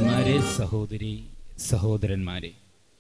സഹോദരന്മാരെ സഹോദരി സഹോദരന്മാരെ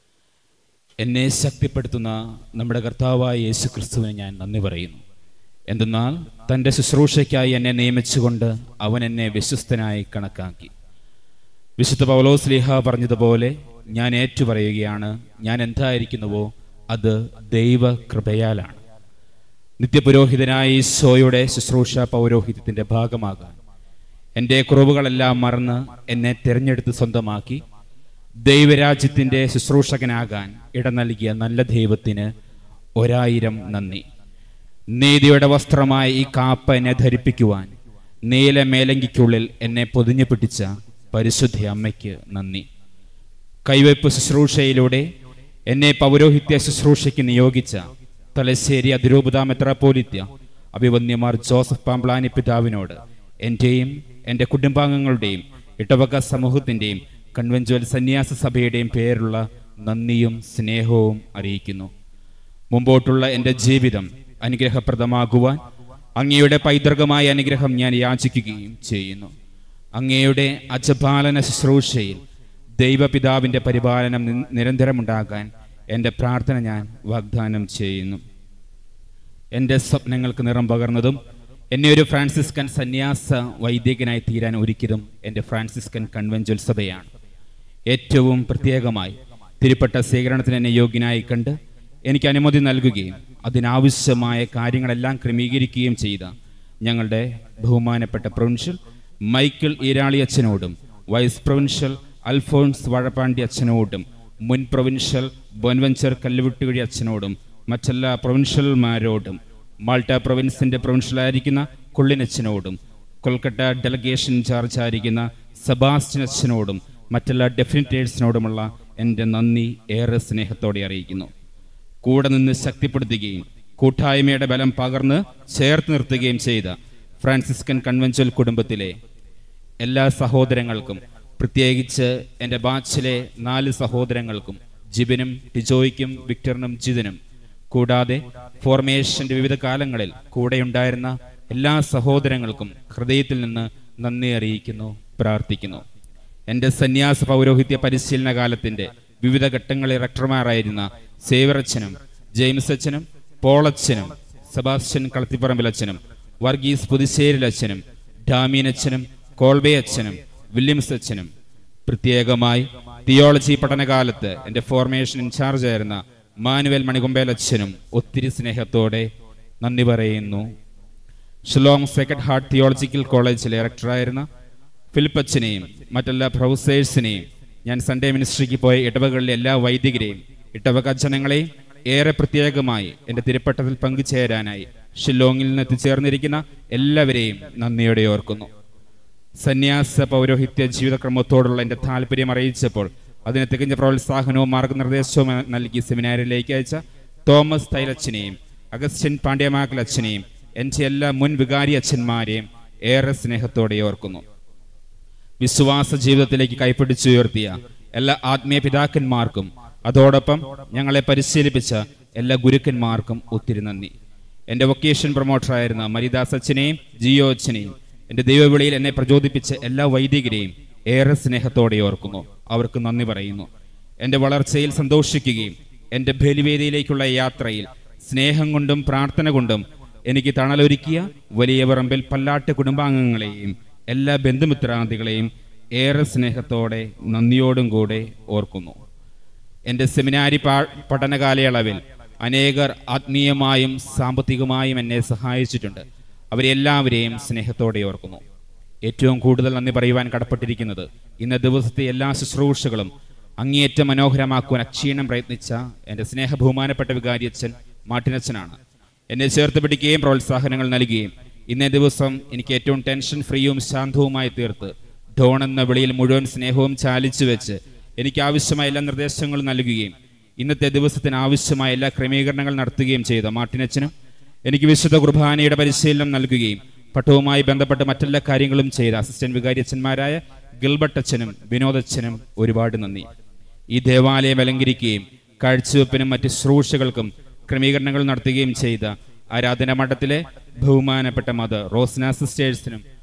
എന്നെ ശക്തിപ്പെടുത്തുന്ന നമ്മുടെ കർത്താവായ യേശു ക്രിസ്തുവിന് ഞാൻ നന്ദി പറയുന്നു എന്തെന്നാൽ തൻ്റെ ശുശ്രൂഷയ്ക്കായി എന്നെ നിയമിച്ചുകൊണ്ട് അവൻ എന്നെ വിശ്വസ്തനായി കണക്കാക്കി വിശുദ്ധ പൗലോസ് ലീഹ പറഞ്ഞതുപോലെ ഞാൻ ഏറ്റുപറയുകയാണ് ഞാൻ എന്തായിരിക്കുന്നുവോ അത് ദൈവ കൃപയാലാണ് നിത്യപുരോഹിതനായ ഈശോയുടെ ശുശ്രൂഷ പൗരോഹിത്യത്തിന്റെ ഭാഗമാകാൻ എൻ്റെ കുറവുകളെല്ലാം മറന്ന് എന്നെ തിരഞ്ഞെടുത്ത് സ്വന്തമാക്കി ദൈവരാജ്യത്തിന്റെ ശുശ്രൂഷകനാകാൻ ഇട നൽകിയ നല്ല ദൈവത്തിന് ഒരായിരം നന്ദി നീതിയുടെ വസ്ത്രമായ ഈ കാപ്പ എന്നെ ധരിപ്പിക്കുവാൻ നീല മേലങ്കിക്കുള്ളിൽ എന്നെ പൊതിഞ്ഞു പിടിച്ച പരിശുദ്ധ അമ്മയ്ക്ക് നന്ദി കൈവയ്പ് ശുശ്രൂഷയിലൂടെ എന്നെ പൗരോഹിത്യ ശുശ്രൂഷയ്ക്ക് നിയോഗിച്ച തലശ്ശേരി അതിരൂപത മെത്രാപ്പോലിത്യ അഭിവന്യമാർ ജോസഫ് പാംപ്ലാനി പിതാവിനോട് എൻ്റെയും എൻ്റെ കുടുംബാംഗങ്ങളുടെയും ഇടവക സമൂഹത്തിൻ്റെയും കൺവെൻച്വൽ സന്യാസ സഭയുടെയും പേരുള്ള നന്ദിയും സ്നേഹവും അറിയിക്കുന്നു മുമ്പോട്ടുള്ള എൻ്റെ ജീവിതം അനുഗ്രഹപ്രദമാകുവാൻ അങ്ങയുടെ പൈതൃകമായ അനുഗ്രഹം ഞാൻ യാചിക്കുകയും ചെയ്യുന്നു അങ്ങയുടെ അജപാലന ശുശ്രൂഷയിൽ ദൈവപിതാവിൻ്റെ പരിപാലനം നി- നിരന്തരമുണ്ടാകാൻ എൻ്റെ പ്രാർത്ഥന ഞാൻ വാഗ്ദാനം ചെയ്യുന്നു എൻ്റെ സ്വപ്നങ്ങൾക്ക് നിറം പകർന്നതും എന്നെ ഒരു ഫ്രാൻസിസ്കൻ സന്യാസ വൈദികനായി തീരാൻ ഒരുക്കിയതും എൻ്റെ ഫ്രാൻസിസ്കൻ കൺവെൻച്വൽ സഭയാണ് ഏറ്റവും പ്രത്യേകമായി തിരുപ്പട്ട സ്വീകരണത്തിന് എന്നെ യോഗ്യനായി കണ്ട് എനിക്ക് അനുമതി നൽകുകയും അതിനാവശ്യമായ കാര്യങ്ങളെല്ലാം ക്രമീകരിക്കുകയും ചെയ്ത ഞങ്ങളുടെ ബഹുമാനപ്പെട്ട പ്രൊവിൻഷ്യൽ മൈക്കിൾ ഈരാളി അച്ഛനോടും വൈസ് പ്രൊവിൻഷ്യൽ അൽഫോൺസ് വാഴപ്പാണ്ടി അച്ഛനോടും മുൻ പ്രൊവിൻഷ്യൽ ബൊൻവെഞ്ചർ കല്ലുവിട്ടുകഴി അച്ഛനോടും മറ്റെല്ലാ പ്രൊവിൻഷ്യൽമാരോടും മാൾട്ട പ്രൊവിൻസിന്റെ പ്രൊവിൻഷ്യലായിരിക്കുന്ന കൊള്ളിനച്ഛനോടും കൊൽക്കത്ത ഡെലഗേഷൻ ഇൻചാർജ് ആയിരിക്കുന്ന സെബാസ്റ്റ്യൻ അച്ഛനോടും മറ്റെല്ലാ ഡെഫിനിറ്റേഴ്സിനോടുമുള്ള എൻ്റെ നന്ദി ഏറെ സ്നേഹത്തോടെ അറിയിക്കുന്നു കൂടെ നിന്ന് ശക്തിപ്പെടുത്തുകയും കൂട്ടായ്മയുടെ ബലം പകർന്ന് ചേർത്ത് നിർത്തുകയും ചെയ്ത ഫ്രാൻസിസ്കൻ കൺവെൻച്വൽ കുടുംബത്തിലെ എല്ലാ സഹോദരങ്ങൾക്കും പ്രത്യേകിച്ച് എൻ്റെ ബാച്ചിലെ നാല് സഹോദരങ്ങൾക്കും ജിബിനും ടിജോയ്ക്കും വിക്ടറിനും ജിതിനും കൂടാതെ ഫോർമേഷന്റെ വിവിധ കാലങ്ങളിൽ കൂടെയുണ്ടായിരുന്ന എല്ലാ സഹോദരങ്ങൾക്കും ഹൃദയത്തിൽ നിന്ന് നന്ദി അറിയിക്കുന്നു പ്രാർത്ഥിക്കുന്നു എൻ്റെ സന്യാസ പൗരോഹിത്യ പരിശീലന കാലത്തിന്റെ വിവിധ ഘട്ടങ്ങളിൽ റക്ടർമാരായിരുന്ന സേവറച്ചനും ജെയിംസ് അച്ഛനും പോളച്ചനും സെബാസ്റ്റ്യൻ കളത്തിപ്പറമ്പിൽ അച്ഛനും വർഗീസ് പുതുശ്ശേരിൽ അച്ഛനും ഡാമീൻ അച്ഛനും കോൾബേ അച്ഛനും വില്യംസ് അച്ഛനും പ്രത്യേകമായി തിയോളജി പഠനകാലത്ത് എൻ്റെ ഫോർമേഷൻ ഇൻചാർജ് ആയിരുന്ന മാനുവൽ മണികൊമ്പേൽ അച്ഛനും ഒത്തിരി സ്നേഹത്തോടെ നന്ദി പറയുന്നു ഷിലോങ് സെക്കൻഡ് ഹാർട്ട് തിയോളജിക്കൽ കോളേജിലെ ഡയറക്ടറായിരുന്ന ഫിലിപ്പ് അച്ഛനെയും മറ്റെല്ലാ പ്രൊഫസേഴ്സിനെയും ഞാൻ സൺഡേ മിനിസ്ട്രിക്ക് പോയ ഇടവകളിലെ എല്ലാ വൈദികരെയും ഇടവക ജനങ്ങളെയും ഏറെ പ്രത്യേകമായി എൻ്റെ തിരുപ്പട്ടത്തിൽ പങ്കുചേരാനായി ഷില്ലോങ്ങിൽ നിന്ന് എത്തിച്ചേർന്നിരിക്കുന്ന എല്ലാവരെയും നന്ദിയോടെ ഓർക്കുന്നു സന്യാസ പൗരോഹിത്യ ജീവിതക്രമത്തോടുള്ള എൻ്റെ താല്പര്യം അറിയിച്ചപ്പോൾ അതിന് തികഞ്ഞ പ്രോത്സാഹനവും മാർഗനിർദ്ദേശവും നൽകി സെമിനാരിലേക്ക് അയച്ച തോമസ് തൈലച്ചനെയും അഗസ്റ്റിൻ പാണ്ഡ്യമാക്കൽ അച്ഛനെയും എൻ്റെ എല്ലാ മുൻ വികാരി അച്ഛന്മാരെയും ഏറെ സ്നേഹത്തോടെ ഓർക്കുന്നു വിശ്വാസ ജീവിതത്തിലേക്ക് കൈപ്പിടിച്ചുയർത്തിയ എല്ലാ ആത്മീയ പിതാക്കന്മാർക്കും അതോടൊപ്പം ഞങ്ങളെ പരിശീലിപ്പിച്ച എല്ലാ ഗുരുക്കന്മാർക്കും ഒത്തിരി നന്ദി എൻ്റെ വൊക്കേഷൻ പ്രൊമോട്ടറായിരുന്ന മരിദാസ് അച്ഛനെയും ജിയോ അച്ഛനെയും എൻ്റെ ദൈവവിളിയിൽ എന്നെ പ്രചോദിപ്പിച്ച എല്ലാ വൈദികരെയും ഏറെ സ്നേഹത്തോടെ ഓർക്കുന്നു അവർക്ക് നന്ദി പറയുന്നു എൻ്റെ വളർച്ചയിൽ സന്തോഷിക്കുകയും എൻ്റെ ബലിവേദിയിലേക്കുള്ള യാത്രയിൽ സ്നേഹം കൊണ്ടും പ്രാർത്ഥന കൊണ്ടും എനിക്ക് തണലൊരുക്കിയ വലിയ പറമ്പിൽ പല്ലാട്ട് കുടുംബാംഗങ്ങളെയും എല്ലാ ബന്ധുമിത്രാദികളെയും ഏറെ സ്നേഹത്തോടെ നന്ദിയോടും കൂടെ ഓർക്കുന്നു എൻ്റെ സെമിനാരി പാ- പഠന കാലയളവിൽ അനേകർ ആത്മീയമായും സാമ്പത്തികമായും എന്നെ സഹായിച്ചിട്ടുണ്ട് അവരെല്ലാവരെയും സ്നേഹത്തോടെ ഓർക്കുന്നു ഏറ്റവും കൂടുതൽ നന്ദി പറയുവാൻ കടപ്പെട്ടിരിക്കുന്നത് ഇന്ന ദിവസത്തെ എല്ലാ ശുശ്രൂഷകളും അങ്ങേയറ്റം മനോഹരമാക്കുവാൻ അക്ഷീണം പ്രയത്നിച്ച എൻ്റെ സ്നേഹ ബഹുമാനപ്പെട്ട വികാരിയച്ഛൻ മാട്ടിനച്ഛനാണ് എന്നെ ചേർത്ത് പിടിക്കുകയും പ്രോത്സാഹനങ്ങൾ നൽകുകയും ഇന്നേ ദിവസം എനിക്ക് ഏറ്റവും ടെൻഷൻ ഫ്രീയും ശാന്തവുമായി തീർത്ത് ഡോൺ എന്ന വിളിയിൽ മുഴുവൻ സ്നേഹവും ചാലിച്ചു വെച്ച് എനിക്ക് ആവശ്യമായ എല്ലാ നിർദ്ദേശങ്ങളും നൽകുകയും ഇന്നത്തെ ദിവസത്തിന് ആവശ്യമായ എല്ലാ ക്രമീകരണങ്ങൾ നടത്തുകയും ചെയ്ത മാർട്ടിനച്ചനും എനിക്ക് വിശുദ്ധ കുർബാനയുടെ പരിശീലനം നൽകുകയും പട്ടവുമായി ബന്ധപ്പെട്ട മറ്റെല്ലാ കാര്യങ്ങളും ചെയ്ത അസിസ്റ്റന്റ് വികാരിയച്ഛന്മാരായ ഗിൽബർട്ട് അച്ഛനും വിനോദച്ഛനും ഒരുപാട് നന്ദി ഈ ദേവാലയം അലങ്കരിക്കുകയും കാഴ്ചവെപ്പിനും മറ്റ് ശുശ്രൂഷകൾക്കും ക്രമീകരണങ്ങൾ നടത്തുകയും ചെയ്ത ആരാധന മഠത്തിലെ ബഹുമാനപ്പെട്ട മദർ റോസ്ന സിസ്റ്റേഴ്സിനും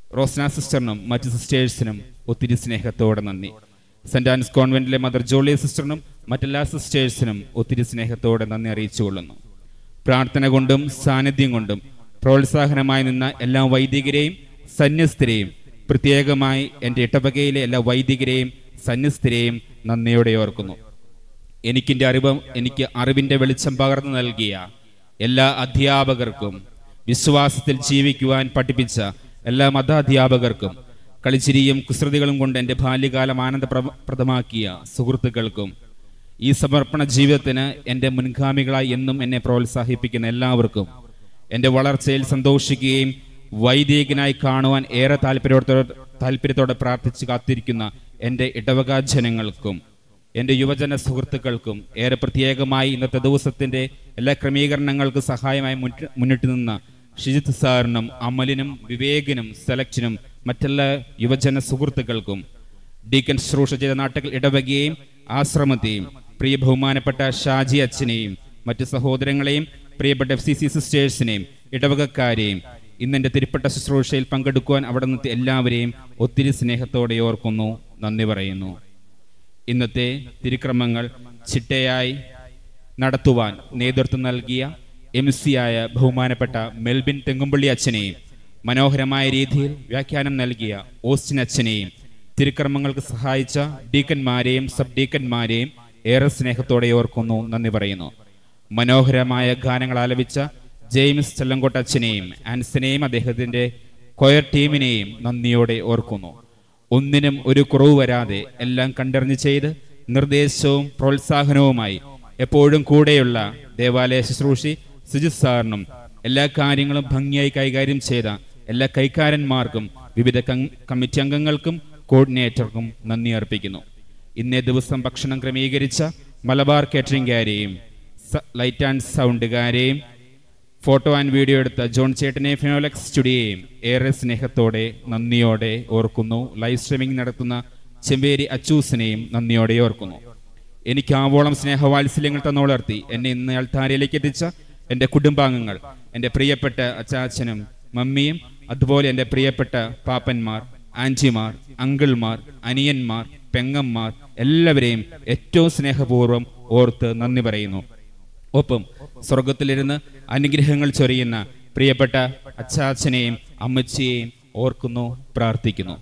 റോസ്ന സിസ്റ്ററിനും മറ്റ് സിസ്റ്റേഴ്സിനും ഒത്തിരി സ്നേഹത്തോടെ നന്ദി സെന്റ് ആൻസ് കോൺവെന്റിലെ മദർ ജോളി സിസ്റ്ററിനും മറ്റെല്ലാ സിസ്റ്റേഴ്സിനും ഒത്തിരി സ്നേഹത്തോടെ നന്ദി അറിയിച്ചുകൊള്ളുന്നു പ്രാർത്ഥന കൊണ്ടും സാന്നിധ്യം കൊണ്ടും പ്രോത്സാഹനമായി നിന്ന എല്ലാ വൈദികരെയും സന്യസ്തരെയും പ്രത്യേകമായി എൻ്റെ ഇടവകയിലെ എല്ലാ വൈദികരെയും സന്യസ്തരെയും നന്ദിയോടെ ഓർക്കുന്നു എനിക്കിൻ്റെ അറിവ് എനിക്ക് അറിവിൻ്റെ വെളിച്ചം പകർന്നു നൽകിയ എല്ലാ അധ്യാപകർക്കും വിശ്വാസത്തിൽ ജീവിക്കുവാൻ പഠിപ്പിച്ച എല്ലാ മതാധ്യാപകർക്കും കളിച്ചിരിയും കുസൃതികളും കൊണ്ട് എൻ്റെ ബാല്യകാലം ആനന്ദപ്രദമാക്കിയ സുഹൃത്തുക്കൾക്കും ഈ സമർപ്പണ ജീവിതത്തിന് എൻ്റെ മുൻഗാമികളായി എന്നും എന്നെ പ്രോത്സാഹിപ്പിക്കുന്ന എല്ലാവർക്കും എൻ്റെ വളർച്ചയിൽ സന്തോഷിക്കുകയും വൈദികനായി കാണുവാൻ ഏറെ താല്പര്യത്തോടെ താല്പര്യത്തോടെ പ്രാർത്ഥിച്ച് കാത്തിരിക്കുന്ന എൻ്റെ ഇടവക ജനങ്ങൾക്കും എൻ്റെ യുവജന സുഹൃത്തുക്കൾക്കും ഏറെ പ്രത്യേകമായി ഇന്നത്തെ ദിവസത്തിൻ്റെ എല്ലാ ക്രമീകരണങ്ങൾക്കും സഹായമായി മുന്നിട്ട് മുന്നിട്ട് നിന്ന ഷിജിത് സാറിനും അമലിനും വിവേകിനും സെലക്റ്റിനും മറ്റെല്ലാ യുവജന സുഹൃത്തുക്കൾക്കും ഡീക്കൻ ശുശ്രൂഷ ചെയ്ത നാട്ടുകൾ ഇടവകയെയും ആശ്രമത്തെയും പ്രിയ ബഹുമാനപ്പെട്ട ഷാജി അച്ഛനെയും മറ്റ് സഹോദരങ്ങളെയും പ്രിയപ്പെട്ട എഫ് സി സി സിസ്റ്റേഴ്സിനെയും ഇടവകക്കാരെയും ഇന്നെൻ്റെ തിരുപ്പെട്ട ശുശ്രൂഷയിൽ പങ്കെടുക്കുവാൻ അവിടെ നിന്നെത്തിയ എല്ലാവരെയും ഒത്തിരി സ്നേഹത്തോടെ ഓർക്കുന്നു നന്ദി പറയുന്നു ഇന്നത്തെ തിരുക്രമങ്ങൾ ചിട്ടയായി നടത്തുവാൻ നേതൃത്വം നൽകിയ എം സി ആയ ബഹുമാനപ്പെട്ട മെൽബിൻ തെങ്ങുംപള്ളി അച്ഛനെയും മനോഹരമായ രീതിയിൽ വ്യാഖ്യാനം നൽകിയ ഓസ്റ്റിൻ അച്ഛനെയും തിരുക്രമങ്ങൾക്ക് സഹായിച്ച ഡീക്കന്മാരെയും സബ് ഡീക്കന്മാരെയും ഏറെ സ്നേഹത്തോടെ ഓർക്കുന്നു നന്ദി പറയുന്നു മനോഹരമായ ഗാനങ്ങൾ ആലപിച്ച ജെയിംസ് ചെല്ലങ്കോട്ട് അച്ഛനെയും ആൻസനെയും അദ്ദേഹത്തിന്റെ കൊയർ ടീമിനെയും നന്ദിയോടെ ഓർക്കുന്നു ഒന്നിനും ഒരു കുറവ് വരാതെ എല്ലാം കണ്ടറിഞ്ഞ് ചെയ്ത് നിർദ്ദേശവും പ്രോത്സാഹനവുമായി എപ്പോഴും കൂടെയുള്ള ദേവാലയ ശുശ്രൂഷി സുജിത് സാറിനും എല്ലാ കാര്യങ്ങളും ഭംഗിയായി കൈകാര്യം ചെയ്ത എല്ലാ കൈക്കാരന്മാർക്കും വിവിധ കം- കമ്മിറ്റി അംഗങ്ങൾക്കും കോർഡിനേറ്റർക്കും നന്ദി അർപ്പിക്കുന്നു ഇന്നേ ദിവസം ഭക്ഷണം ക്രമീകരിച്ച മലബാർ കേറ്ററിംഗുകാരെയും സ- ലൈറ്റ് ആൻഡ് സൗണ്ടുകാരെയും ഫോട്ടോ ആൻഡ് വീഡിയോ എടുത്ത ജോൺ ചേട്ടനെ ഫിനോലക്സ് സ്റ്റുഡിയോയും ഏറെ സ്നേഹത്തോടെ നന്ദിയോടെ ഓർക്കുന്നു ലൈവ് സ്ട്രീമിംഗ് നടത്തുന്ന ചെമ്പേരി അച്ചൂസിനെയും നന്ദിയോടെ ഓർക്കുന്നു എനിക്ക് ആവോളം സ്നേഹവാത്സല്യങ്ങൾ തന്നോളർത്തി എന്നെ ഇന്ന് അൾത്താരയിലേക്ക് എത്തിച്ച എൻ്റെ കുടുംബാംഗങ്ങൾ എൻ്റെ പ്രിയപ്പെട്ട അച്ചാച്ചനും മമ്മിയും അതുപോലെ എൻ്റെ പ്രിയപ്പെട്ട പാപ്പന്മാർ ആൻറ്റിമാർ അങ്കിൾമാർ അനിയന്മാർ പെങ്ങന്മാർ എല്ലാവരെയും ഏറ്റവും സ്നേഹപൂർവ്വം ഓർത്ത് നന്ദി പറയുന്നു ഒപ്പം സ്വർഗത്തിലിരുന്ന് അനുഗ്രഹങ്ങൾ ചൊരിയുന്ന പ്രിയപ്പെട്ട അച്ചാച്ചനെയും അമ്മച്ചിയെയും ഓർക്കുന്നു പ്രാർത്ഥിക്കുന്നു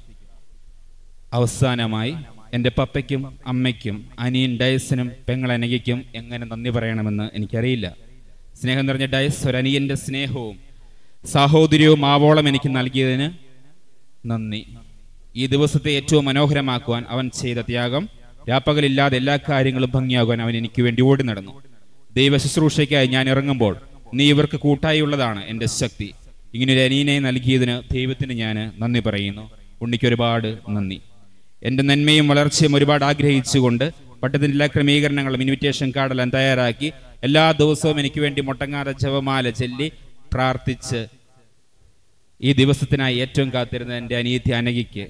അവസാനമായി എൻ്റെ പപ്പയ്ക്കും അമ്മയ്ക്കും അനിയൻ ഡയസിനും പെങ്ങളനകയ്ക്കും എങ്ങനെ നന്ദി പറയണമെന്ന് എനിക്കറിയില്ല സ്നേഹം നിറഞ്ഞ ഡയസ് ഒരു അനിയൻ്റെ സ്നേഹവും സാഹോദര്യവും ആവോളം എനിക്ക് നൽകിയതിന് നന്ദി ഈ ദിവസത്തെ ഏറ്റവും മനോഹരമാക്കുവാൻ അവൻ ചെയ്ത ത്യാഗം രാപ്പകലില്ലാതെ എല്ലാ കാര്യങ്ങളും ഭംഗിയാകുവാൻ അവൻ എനിക്ക് വേണ്ടി ഓടി നടന്നു ദൈവ ശുശ്രൂഷയ്ക്കായി ഞാൻ ഇറങ്ങുമ്പോൾ നീ ഇവർക്ക് കൂട്ടായുള്ളതാണ് എൻ്റെ ശക്തി ഇങ്ങനൊരു അനിയനെ നൽകിയതിന് ദൈവത്തിന് ഞാൻ നന്ദി പറയുന്നു ഉണ്ണിക്ക് ഒരുപാട് നന്ദി എൻ്റെ നന്മയും വളർച്ചയും ഒരുപാട് ആഗ്രഹിച്ചുകൊണ്ട് പട്ടത്തിൻ്റെ എല്ലാ ക്രമീകരണങ്ങളും ഇൻവിറ്റേഷൻ കാർഡെല്ലാം തയ്യാറാക്കി എല്ലാ ദിവസവും എനിക്ക് വേണ്ടി മുട്ടങ്ങാതെ ജപമാല ചൊല്ലി പ്രാർത്ഥിച്ച് ഈ ദിവസത്തിനായി ഏറ്റവും കാത്തിരുന്ന എൻ്റെ അനിയത്തി അനകിക്ക്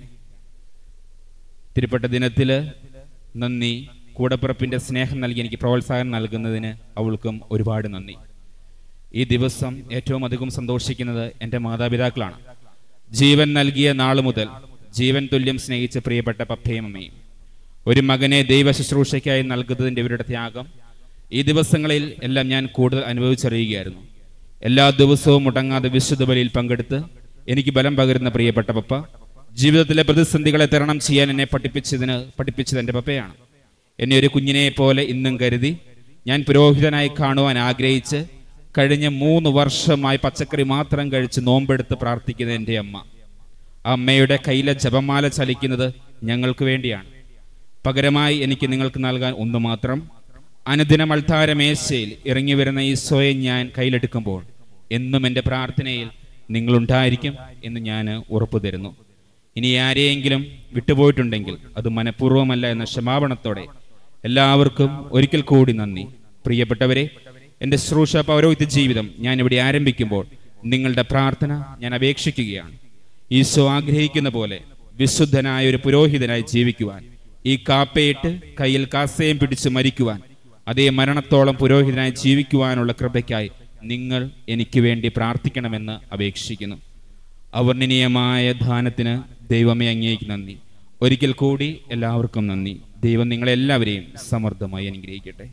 തിരുപ്പെട്ട ദിനത്തിൽ നന്ദി കൂടപ്പിറപ്പിൻ്റെ സ്നേഹം നൽകി എനിക്ക് പ്രോത്സാഹനം നൽകുന്നതിന് അവൾക്കും ഒരുപാട് നന്ദി ഈ ദിവസം ഏറ്റവും അധികം സന്തോഷിക്കുന്നത് എൻ്റെ മാതാപിതാക്കളാണ് ജീവൻ നൽകിയ നാൾ മുതൽ ജീവൻ തുല്യം സ്നേഹിച്ച പ്രിയപ്പെട്ട പപ്പയും അമ്മയും ഒരു മകനെ ദൈവ ശുശ്രൂഷയ്ക്കായി നൽകുന്നതിൻ്റെ ഇവരുടെ ത്യാഗം ഈ ദിവസങ്ങളിൽ എല്ലാം ഞാൻ കൂടുതൽ അനുഭവിച്ചറിയുകയായിരുന്നു എല്ലാ ദിവസവും മുടങ്ങാതെ വിശുദ്ധ ബലിയിൽ പങ്കെടുത്ത് എനിക്ക് ബലം പകരുന്ന പ്രിയപ്പെട്ട പപ്പ ജീവിതത്തിലെ പ്രതിസന്ധികളെ തരണം ചെയ്യാൻ എന്നെ പഠിപ്പിച്ചതിന് പഠിപ്പിച്ചത് എൻ്റെ പപ്പയാണ് എന്നെ ഒരു കുഞ്ഞിനെ പോലെ ഇന്നും കരുതി ഞാൻ പുരോഹിതനായി കാണുവാൻ ആഗ്രഹിച്ച് കഴിഞ്ഞ മൂന്ന് വർഷമായി പച്ചക്കറി മാത്രം കഴിച്ച് നോമ്പെടുത്ത് പ്രാർത്ഥിക്കുന്ന എൻ്റെ അമ്മ ആ അമ്മയുടെ കയ്യിലെ ജപമാല ചലിക്കുന്നത് ഞങ്ങൾക്ക് വേണ്ടിയാണ് പകരമായി എനിക്ക് നിങ്ങൾക്ക് നൽകാൻ ഒന്ന് മാത്രം അനുദിനം അൾത്താരമേശയിൽ ഇറങ്ങി വരുന്ന ഈശോയെ ഞാൻ കയ്യിലെടുക്കുമ്പോൾ എന്നും എൻ്റെ പ്രാർത്ഥനയിൽ നിങ്ങളുണ്ടായിരിക്കും എന്ന് ഞാൻ ഉറപ്പു തരുന്നു ഇനി ആരെയെങ്കിലും വിട്ടുപോയിട്ടുണ്ടെങ്കിൽ അത് മനഃപൂർവ്വമല്ല എന്ന ക്ഷമാപണത്തോടെ എല്ലാവർക്കും ഒരിക്കൽ കൂടി നന്ദി പ്രിയപ്പെട്ടവരെ എൻ്റെ ശുശ്രൂഷ പൗരോഹിത്യ ജീവിതം ഞാൻ ഇവിടെ ആരംഭിക്കുമ്പോൾ നിങ്ങളുടെ പ്രാർത്ഥന ഞാൻ അപേക്ഷിക്കുകയാണ് ഈശോ ആഗ്രഹിക്കുന്ന പോലെ വിശുദ്ധനായ ഒരു പുരോഹിതനായി ജീവിക്കുവാൻ ഈ കാപ്പയിട്ട് കയ്യിൽ കാസയും പിടിച്ച് മരിക്കുവാൻ അതേ മരണത്തോളം പുരോഹിതനായി ജീവിക്കുവാനുള്ള കൃപയ്ക്കായി നിങ്ങൾ എനിക്ക് വേണ്ടി പ്രാർത്ഥിക്കണമെന്ന് അപേക്ഷിക്കുന്നു അവർണ്ണനീയമായ ദാനത്തിന് ദൈവമേ അങ്ങേക്ക് നന്ദി ഒരിക്കൽ കൂടി എല്ലാവർക്കും നന്ദി ദൈവം നിങ്ങളെല്ലാവരെയും സമൃദ്ധമായി അനുഗ്രഹിക്കട്ടെ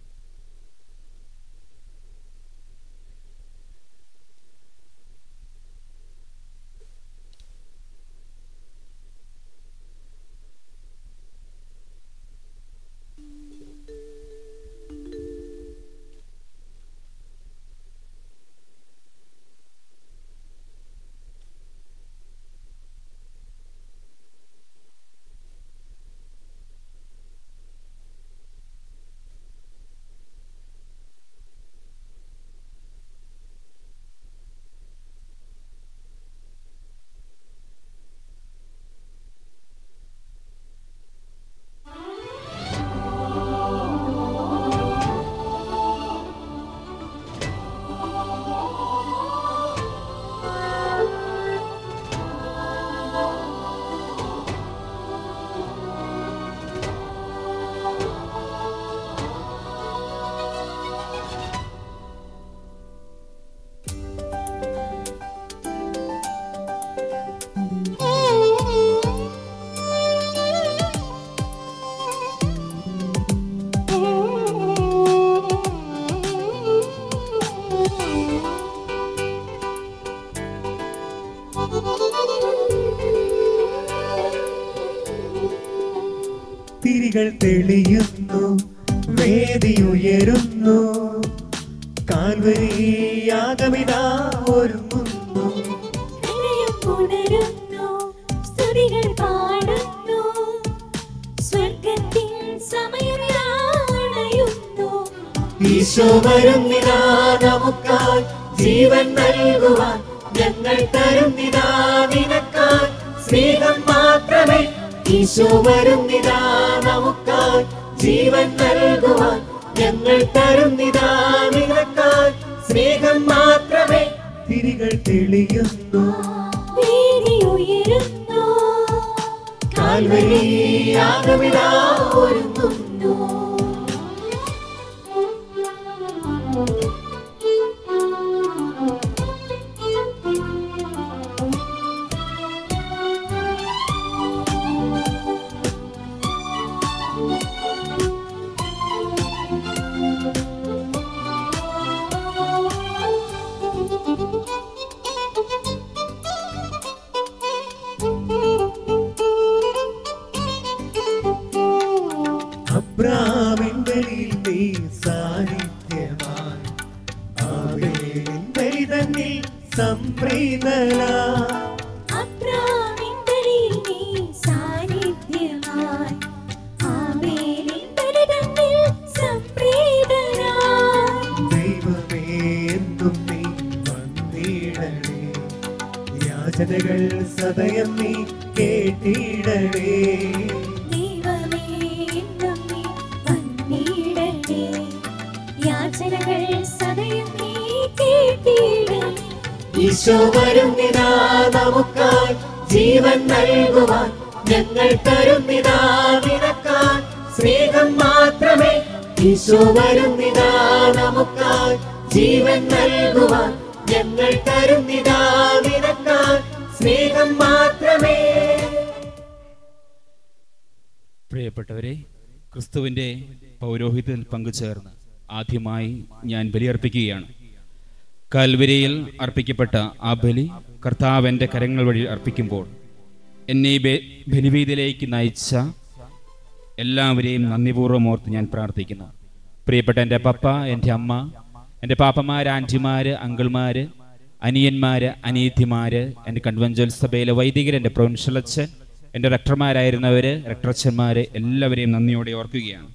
തിരികൾ തെളിയുന്നു വേദി ഉയരുന്നു കാൽവരിയാകമിതാ ഒരുങ്ങുന്നു ഹൃദയം പുണരുന്നു സ്തുതികൾ പാടുന്നു സ്വർഗത്തിൻ സമയം നാണയുന്നു ഈശോ വരുന്നിതാ നമുക്കായി ജീവൻ നൽകുവാൻ ഞങ്ങൾ തരുന്നിതാ നിനക്കായി സ്നേഹം മാത്രമേ ഈശോ വരുന്നിതാ നമുക്കായി ജീവൻ നൽകുവാൻ ഞങ്ങൾ തരുന്നിതാ നിനക്കായി സ്നേഹം മാത്രമേ തിരികൾ തെളിയുന്നു വേദി ഉയരുന്നു കാൽവരിയാകമിതാ ഒരുങ്ങുന്നു അബ്രാമിന്റെ നീ സാന്നിധ്യമായി ആവേലിൻ ബലി തന്നിൽ സംപ്രീതനാ അബ്രാമിൻതരിൽ നീ സാന്നിധ്യമായി ആബേലിൻ ബലിതന്നിൽ സംപ്രീതനായി ദൈവമേ എന്നും നീ വന്നിടണേ യാചനകൾ സദയം നീ കേട്ടിടണേ ദൈവമേ എന്നും നീ വന്നിടണേ യാചനകൾ സദയം നീ കേട്ടിടണേ ഈശോ വരുന്നിതാ നമുക്കായി ജീവൻ നൽകുവാൻ ഞങ്ങൾ തരുന്നിതാ നിനക്കായി സ്നേഹം മാത്രമേ ഈശോ വരുന്നിതാ നമുക്കായി ജീവൻ നൽകുവാൻ ഞങ്ങൾ തരുന്നിതാ നിനക്കായി സ്നേഹം മാത്രമേ പ്രിയപ്പെട്ടവരെ ക്രിസ്തുവിൻ്റെ പൗരോഹിത്യത്തിൽ പങ്കുചേർന്ന് ആദ്യമായി ഞാൻ ബലിയർപ്പിക്കുകയാണ് കാൽവരിയിൽ അർപ്പിക്കപ്പെട്ട ആ ബലി കർത്താവ് എൻ്റെ കരങ്ങൾ വഴി അർപ്പിക്കുമ്പോൾ എന്നെ ഈ ബെ- ബലിവീതിയിലേക്ക് നയിച്ച എല്ലാവരെയും നന്ദിപൂർവ്വം ഓർത്ത് ഞാൻ പ്രാർത്ഥിക്കുന്നു പ്രിയപ്പെട്ട എൻ്റെ പപ്പ എൻ്റെ അമ്മ എൻ്റെ പാപ്പമാർ ആൻറ്റിമാർ അങ്കിൾമാർ അനിയന്മാർ അനീതിമാർ എൻ്റെ കൺവെൻച്വൽ സഭയിലെ വൈദികർ എൻ്റെ പ്രൊവിൻഷ്യൽ അച്ഛൻ എൻ്റെ റക്ടർമാരായിരുന്നവർ റക്ടറച്ഛന്മാർ എല്ലാവരെയും നന്ദിയോടെ ഓർക്കുകയാണ്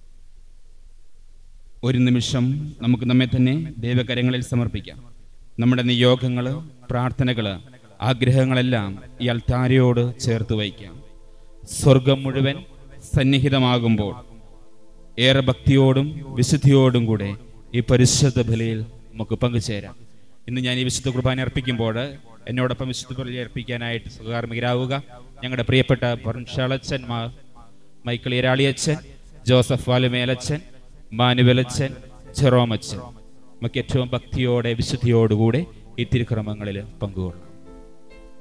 ഒരു നിമിഷം നമുക്ക് നമ്മെ തന്നെ ദൈവകരങ്ങളിൽ സമർപ്പിക്കാം നമ്മുടെ നിയോഗങ്ങൾ പ്രാർത്ഥനകൾ ആഗ്രഹങ്ങളെല്ലാം ഈ അൽത്താരയോട് ചേർത്ത് വയ്ക്കാം സ്വർഗം മുഴുവൻ സന്നിഹിതമാകുമ്പോൾ ഏറെ ഭക്തിയോടും വിശുദ്ധിയോടും കൂടെ ഈ പരിശുദ്ധ ബലിയിൽ നമുക്ക് പങ്കുചേരാം ഇന്ന് ഞാൻ ഈ വിശുദ്ധ കുർബാന അർപ്പിക്കുമ്പോൾ എന്നോടൊപ്പം വിശുദ്ധ ബലി അർപ്പിക്കാനായിട്ട് സുഖാർമികരാവുക ഞങ്ങളുടെ പ്രിയപ്പെട്ട പൊൻഷാളച്ചന്മാർ മൈക്കിൾ ഇരാളിയച്ഛൻ ജോസഫ് വാലുമേലച്ഛൻ മാനുവലച്ഛൻ ചെറോമച്ഛൻ നമുക്ക് ഏറ്റവും ഭക്തിയോടെ വിശുദ്ധിയോടുകൂടെ ഈ തിരുക്രമങ്ങളിൽ പങ്കുകൊള്ളാം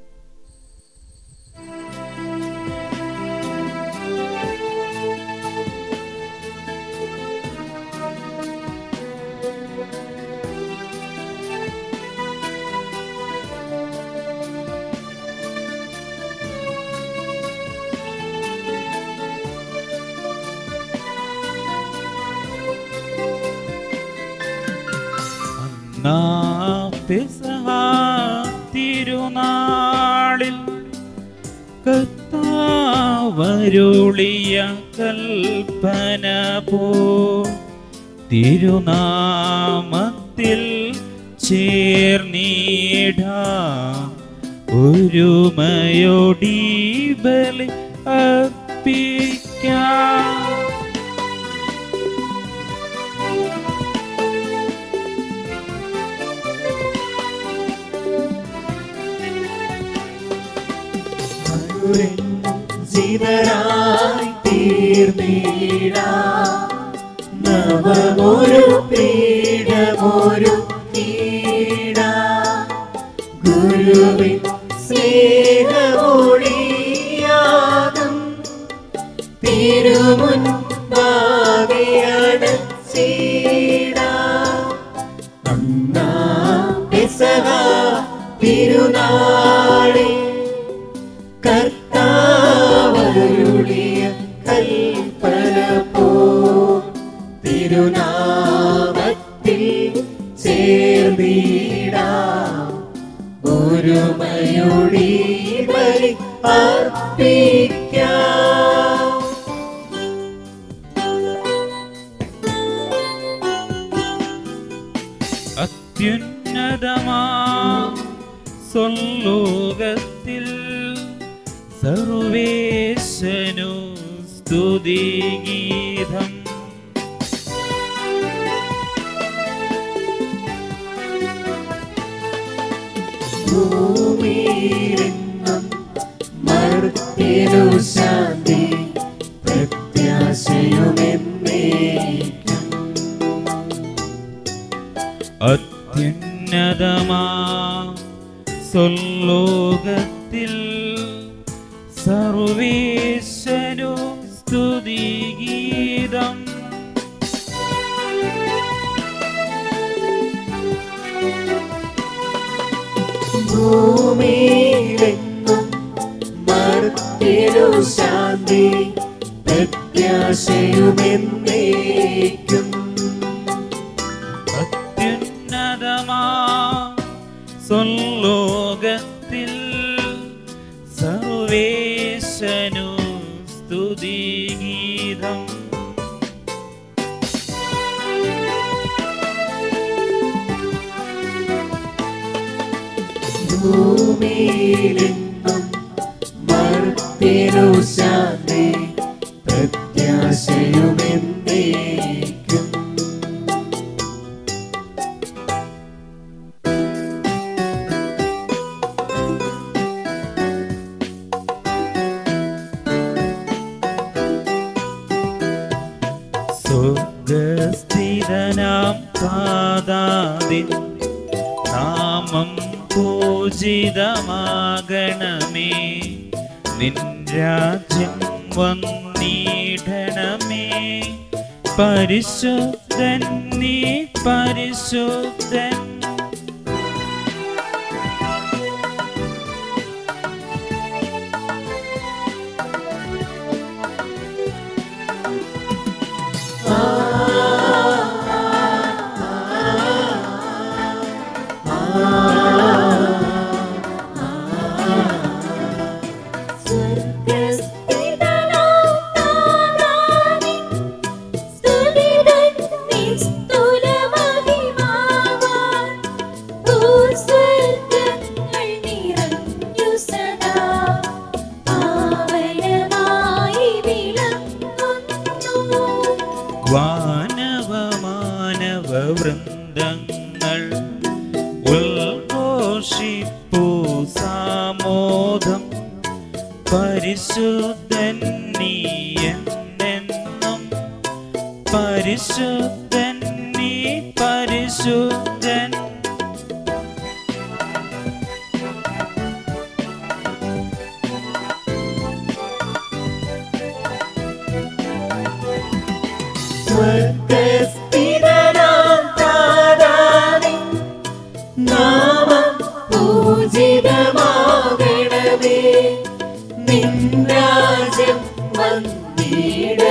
നാപ്പെസഹ തിരുനാളിൽ കർത്താവരുളിയ കൽപ്പന പോ തിരുനാമത്തിൽ ചേർന്നിടാം ഒരുമയോടി ബലി അർപ്പിക്കാം ജീവനായി തീർന്നീട നവമൊരു പീഠമൊരു കീട ഗുരുവിൻ സ്നേഹമൊഴിയാകും തിരുമുൻ ഭാവിയടച്ചീട അന്നാ പെസഹ തിരുനാളിൽ കർത്താവരുളിയ കൽപ്പന പോ തിരുനാമത്തിൽ ചേർന്നീടാ ഒരുമയൊടി ബലി അർപ്പിക്കാം അത്യുന്നതമാ സ്വലോകത്തിൽ സർവേശനു സ്തുതിഗീതം ഭൂമിയിലെന്നും മർത്യനു ശാന്തി പ്രത്യാശയുമെന്നേക്കും അത്യുന്നതമാ സ്വലോകത്തിൽ സർവേശനു സ്തുതിഗീതം ഭൂമിയിലെങ്ങും മർത്യനു ശാന്തി പ്രത്യാശയുമെന്നേക്കും അത്യുന്നതമാ സ്വലോകത്തിൽ സർവേശനു സ്തുതിഗീതം ഭൂമിയിലെങ്ങും മർത്യനു ശാന്തി പ്രത്യാശയുമെന്നേക്കും സ്വർഗസ്ഥിതനാം പാതാതിൻ നാമം പൂജിതമാകണമേ നിൻ രാജ്യം വന്നിടണമേ പരിശുദ്ധൻ നീ പരിശുദ്ധൻ വാനവ മാനവ വൃന്ദങ്ങൾ ഉൽഘോഷിപ്പൂ സാമോദം പരിശുദ്ധൻ നീ എന്നെന്നും പരിശുദ്ധൻ നീ പരിശുദ്ധൻ സ്വർഗസ്ഥിതനാം താതാവിൻ നാമം പൂജിതമാകണമേ നിൻ രാജ്യം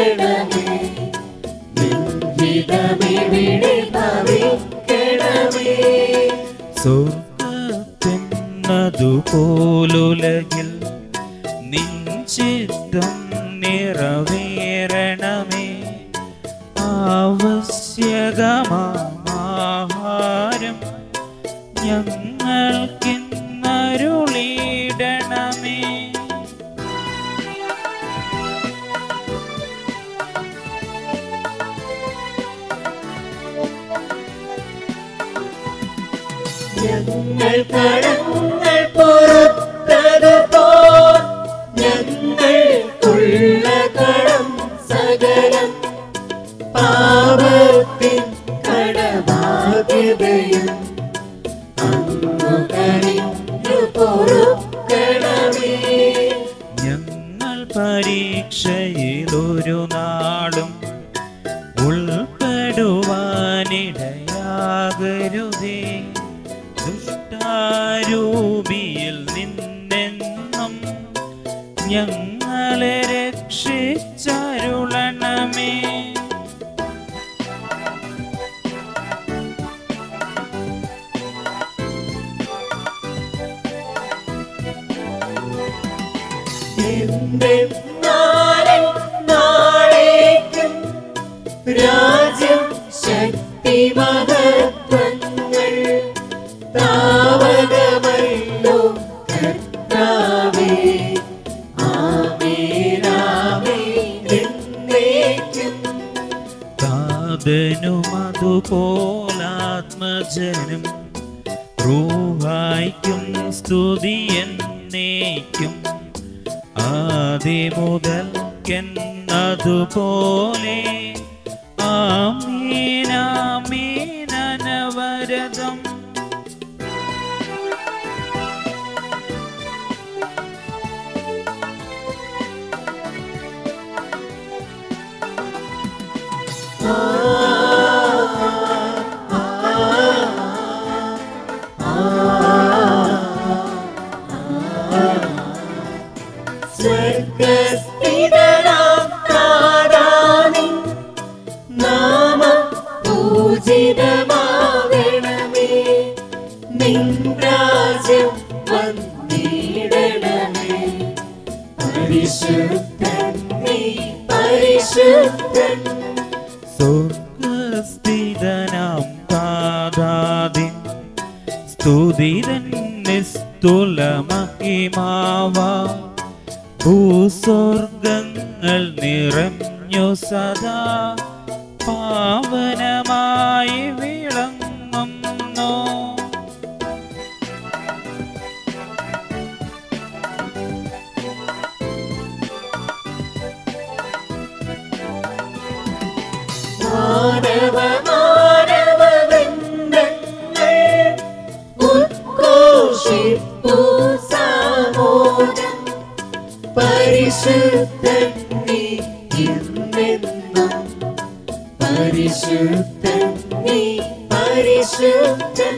വന്നിടണമേ നിൻ ഹിതമിവിടെ ഭവിക്കണമേ സ്വർഗത്തെന്നതുപോലുലകിൽ നിഞ്ചിത്തം നിറവേറണമേ ആവശ്യകമാഹാരം ഞങ്ങൾക്കിന്നരുളിയിടണമേ ഞങ്ങൾ കടങ്ങൾ പുറത്തതുപോൽ ഞങ്ങൾക്കുള്ള കടം സകലം പാപത്തിൻ കടബാധ്യതയും അങ്ങു കനിഞ്ഞു പൊറുക്കണമേ ഞങ്ങൾ പരീക്ഷയിലൊരു നാളും ഉൾപ്പെടുവാനിടയാകരുതേ ദുഷ്ടാരൂപിയിൽ നിന്നെന്നും ഞങ്ങളെ രക്ഷിച്ചരുളണമേ എന്തെന്നാലും നാളേക്കും രാജ്യം ശക്തി മഹത്വങ്ങൾ താവകമല്ലോ കർത്താവേ ആമേനാമേ എന്നേക്കും താതനും അതുപോലാത്മജനും റൂഹായ്ക്കും സ്തുതി എന്നേക്കും ആദി മുതൽക്കെന്നതുപോലെ ആമീനാമീനവരതം സ്വർഗസ്ഥിതനാം താരാനി നാമം പൂജിതമാകണമേ നിൻ രാജ്യം വന്നിടണമേ പരിശുദ്ധൻ നീ പരിശുദ്ധൻ സ്വർഗസ്ഥിതനാം പാദാദിൻ സ്തുതിരൻ നിസ്തുലമഹിമാവ ഭൂസ്വർഗങ്ങൾ നിറഞ്ഞു സദാ പാവനമായി വിളങ്ങുന്നു മാനവ മാനവ വൃന്ദങ്ങൾ ഉദ്ഘോഷിപ്പു സാമോദം പരിശുദ്ധൻ നീ എന്നെന്നും പരിശുദ്ധൻ നീ പരിശുദ്ധൻ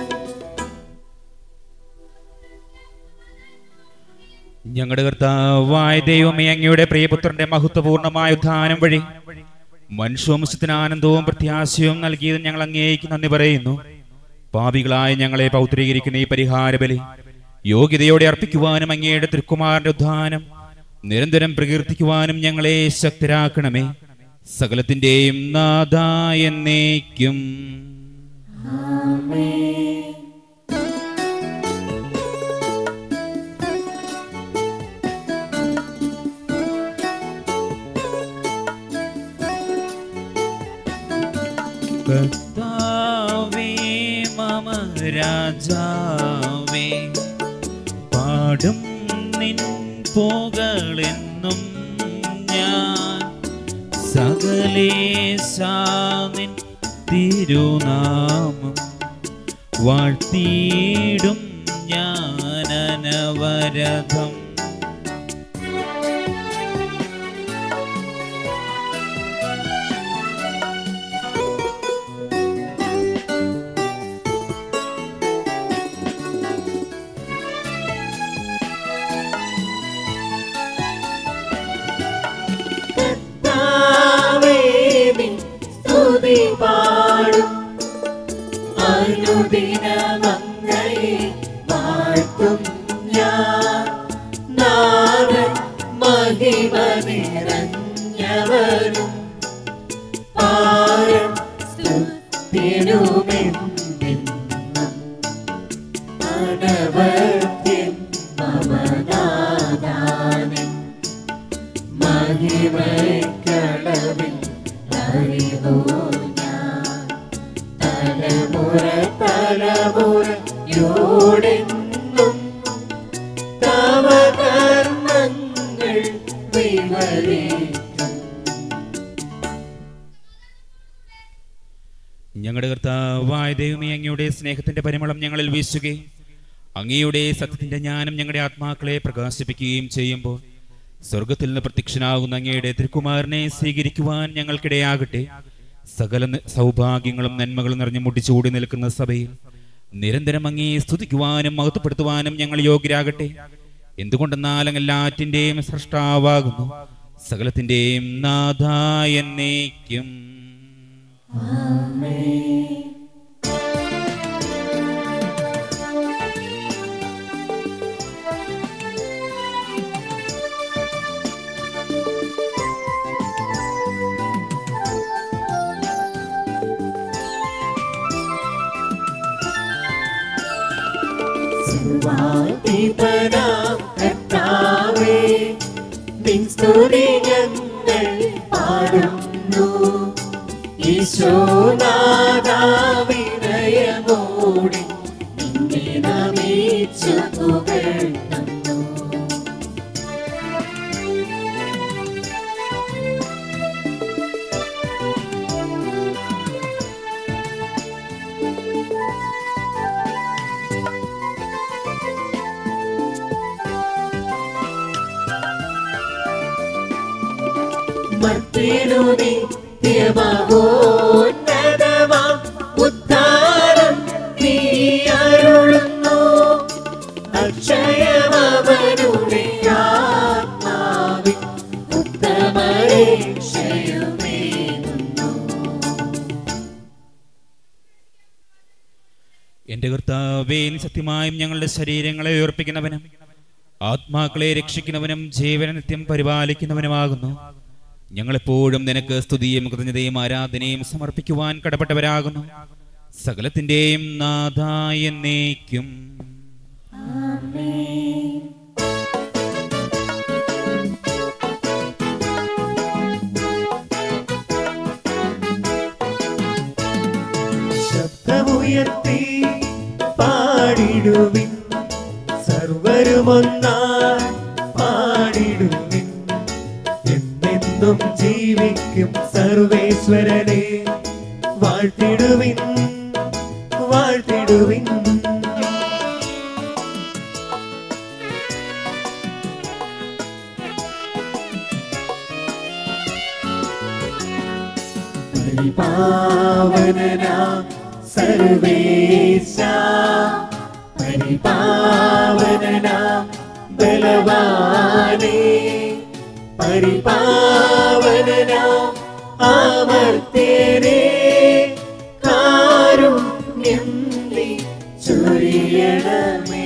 ഞങ്ങളുടെ കർത്താവായ ദൈവമേ അങ്ങയുടെ പ്രിയപുത്രന്റെ മഹത്വപൂർണമായ ഉദ്ധാനം വഴി മനുഷ്യവംശത്തിന് ആനന്ദവും പ്രത്യാശയും നൽകിയത് ഞങ്ങൾ അങ്ങേക്ക് നന്ദി പറയുന്നു പാപികളായ ഞങ്ങളെ പൗത്രീകരിക്കുന്ന ഈ പരിഹാര ബലി യോഗ്യതയോടെ അർപ്പിക്കുവാനും അങ്ങയുടെ തൃക്കുമാരന്റെ ഉദ്ധാനം നിരന്തരം പ്രകീർത്തിക്കുവാനും ഞങ്ങളെ ശക്തരാക്കണമേ സകലത്തിന്റെയും നാഥ എന്നേക്കും കർത്താവേ മമ രാജാവേ പാടും നിൻ പോകളെന്നും ഞാൻ സകലേശാനിൻ തിരുനാമം വാഴ്ത്തിയിടും ഞാൻ അനവരതം കർത്താവേ നിൻ സ്തുതി പാടും അനു സുദിനമങ്ങയെ വാഴ്ത്തും ഞാൻ നാഥൻ മഹിമ നിറഞ്ഞവനും പാരം സ്തുതിനുമെന്നെന്നും അനവധ്യൻ മമനാദാനൻ മഹിമക്കളവിൽ അറിവോ ഞാൻ തലമുറ തലമുറയോടെന്നും തവ കർമ്മങ്ങൾ വിവരിക്കും ഞങ്ങളുടെ കർത്താവായ ദൈവമേ അങ്ങയുടെ സ്നേഹത്തിന്റെ പരിമളം ഞങ്ങളിൽ വീശുകയും അങ്ങയുടെ സത്യത്തിന്റെ ജ്ഞാനം ഞങ്ങളുടെ ആത്മാക്കളെ പ്രകാശിപ്പിക്കുകയും ചെയ്യുമ്പോൾ സ്വർഗത്തിൽ നിന്ന് പ്രത്യക്ഷനാകുന്ന അങ്ങയുടെ തിരുക്കുമാരനെ സ്വീകരിക്കുവാൻ ഞങ്ങൾക്കിടയാകട്ടെ സകല ന- സൗഭാഗ്യങ്ങളും നന്മകളും നിറഞ്ഞു മുടിച്ചുകൂടി നിൽക്കുന്ന സഭയിൽ നിരന്തരം അങ്ങേ സ്തുതിക്കുവാനും മഹത്വപ്പെടുത്തുവാനും ഞങ്ങൾ യോഗ്യരാകട്ടെ എന്തുകൊണ്ടെന്നാൽ അങ്ങ് എല്ലാറ്റിന്റെയും സൃഷ്ടാവാകുന്നു സകലത്തിന്റെയും നാഥായ എന്നേക്കും സർവാധിപനാം കർത്താവേ, നിൻ സ്തുതി ഞങ്ങൾ പാടുന്നു ഈശോനാഥാവിനയമോടെ നിന്നെ നമിച്ചു പുകഴ്ത്തുന്നു മത്തിനു നിത്യമഹോന്നതമാം ഉദ്ധാരം നീ അരുളുന്നു അക്ഷയമവനുടെ ആത്മാവിൻ ഉത്തമരക്ഷയുമേകുന്നു എന്റെ കർത്താവേ നീ സത്യമായും ഞങ്ങളുടെ ശരീരങ്ങളെ ഉയർപ്പിക്കുന്നവനും ആത്മാക്കളെ രക്ഷിക്കുന്നവനും ജീവന നിത്യം പരിപാലിക്കുന്നവനുമാകുന്നു ഞങ്ങളെപ്പോഴും നിനക്ക് സ്തുതിയും കൃതജ്ഞതയും ആരാധനയും സമർപ്പിക്കുവാൻ കടപ്പെട്ടവരാകുന്നു സകലത്തിന്റെയും നാഥായ എന്നേക്കും ശബ്ദമുയർത്തി പാടിടുവിൻ സർവരുമൊന്നായി പാടിടുവിൻ എന്നെന്നും ജീവിക്കും സർവേശ്വരനെ വാഴ്ത്തിടുവിൻ വാഴ്ത്തിടുവിൻ പരിപാവനാം സർവേശ പരിപാവനാം ബലവാനേ പരിപാവനാം ആവർത്തേനേ കാരുണ്യം നീ ചൊരിയണമേ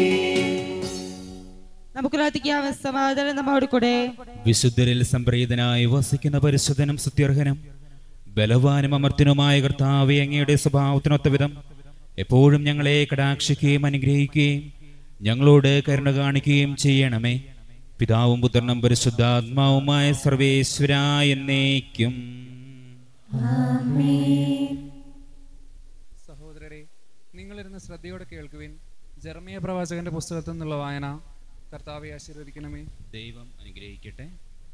നമുക്ക് പ്രാർത്ഥിക്കാം സമാധാനം നമ്മോട് കൂടെ വിശുദ്ധരിൽ സംപ്രീതനായി വസിക്കുന്ന പരിശുദ്ധനും സുത്യർഹനും ബലവാനും അമർത്തിനുമായ കർത്താവെ അങ്ങയുടെ സ്വഭാവത്തിനൊത്ത വിധം എപ്പോഴും ഞങ്ങളെ കടാക്ഷിക്കുകയും അനുഗ്രഹിക്കുകയും ഞങ്ങളോട് കരുണ കാണിക്കുകയും ചെയ്യണമേ പിതാവും പുത്രനും പരിശുദ്ധാത്മാവുമായ സർവേശ്വര എന്നേക്കും സഹോദരരെ നിങ്ങളിരുന്ന് ശ്രദ്ധയോടെ കേൾക്കുവിൻ ജർമിയ പ്രവാചകന്റെ പുസ്തകത്തിൽ നിന്നുള്ള വായന കർത്താവെ ആശീർവദിക്കണമേ ദൈവം അനുഗ്രഹിക്കട്ടെ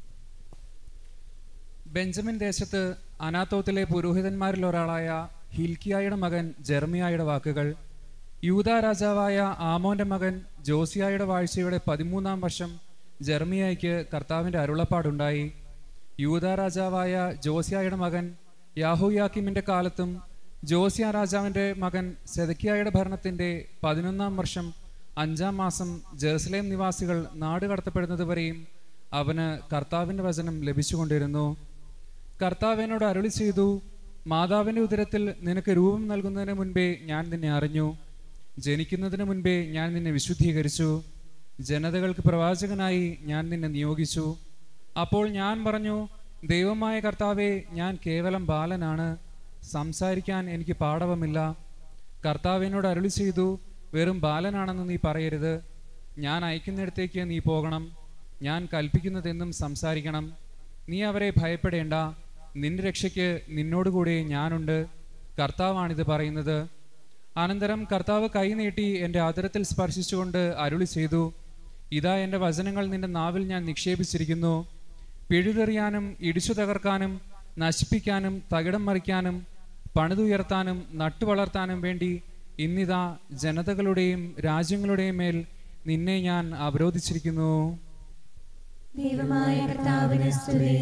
ബെഞ്ചമിൻ ദേശത്ത് അനാത്തോത്തിലെ പുരോഹിതന്മാരിൽ ഒരാളായ ഹിൽക്കിയായുടെ മകൻ ജെർമിയായുടെ വാക്കുകൾ യൂത രാജാവായ ആമോന്റെ മകൻ ജോസിയായുടെ വാഴ്ചയുടെ പതിമൂന്നാം വർഷം ജെർമിയായ്ക്ക് കർത്താവിന്റെ അരുളപ്പാടുണ്ടായി യൂത രാജാവായ ജോസിയായുടെ മകൻ യാഹൂയാക്കിമിന്റെ കാലത്തും ജോസിയ രാജാവിന്റെ മകൻ സെദക്കിയായുടെ ഭരണത്തിന്റെ പതിനൊന്നാം വർഷം അഞ്ചാം മാസം ജെറുസലേം നിവാസികൾ നാട് കടത്തപ്പെടുന്നതുവരെയും അവന് കർത്താവിന്റെ വചനം ലഭിച്ചുകൊണ്ടിരുന്നു കർത്താവിനോട് അരുളി ചെയ്തു മാതാവിൻ്റെ ഉദരത്തിൽ നിനക്ക് രൂപം നൽകുന്നതിന് മുൻപേ ഞാൻ നിന്നെ അറിഞ്ഞു ജനിക്കുന്നതിന് മുൻപേ ഞാൻ നിന്നെ വിശുദ്ധീകരിച്ചു ജനതകൾക്ക് പ്രവാചകനായി ഞാൻ നിന്നെ നിയോഗിച്ചു അപ്പോൾ ഞാൻ പറഞ്ഞു ദൈവമായ കർത്താവെ ഞാൻ കേവലം ബാലനാണ് സംസാരിക്കാൻ എനിക്ക് പാടവമില്ല കർത്താവിനോട് അരുളി ചെയ്തു വെറും ബാലനാണെന്ന് നീ പറയരുത് ഞാൻ അയക്കുന്നിടത്തേക്ക് നീ പോകണം ഞാൻ കൽപ്പിക്കുന്നതെന്നും സംസാരിക്കണം നീ അവരെ ഭയപ്പെടേണ്ട നിന്റെ രക്ഷയ്ക്ക് നിന്നോടുകൂടെ ഞാനുണ്ട് കർത്താവാണിത് പറയുന്നത് അനന്തരം കർത്താവ് കൈ നീട്ടി എൻ്റെ ആദരത്തിൽ സ്പർശിച്ചുകൊണ്ട് അരുളി ചെയ്തു ഇതാ എൻ്റെ വചനങ്ങൾ നിന്റെ നാവിൽ ഞാൻ നിക്ഷേപിച്ചിരിക്കുന്നു പിഴുതെറിയാനും ഇടിച്ചു തകർക്കാനും നശിപ്പിക്കാനും തകിടം മറിക്കാനും പണിതുയർത്താനും നട്ടുവളർത്താനും വേണ്ടി ഇന്നിതാ ജനതകളുടെയും രാജ്യങ്ങളുടെയും മേൽ നിന്നെ ഞാൻ അവരോധിച്ചിരിക്കുന്നു ദൈവമായ കർത്താവിന് സ്തുതി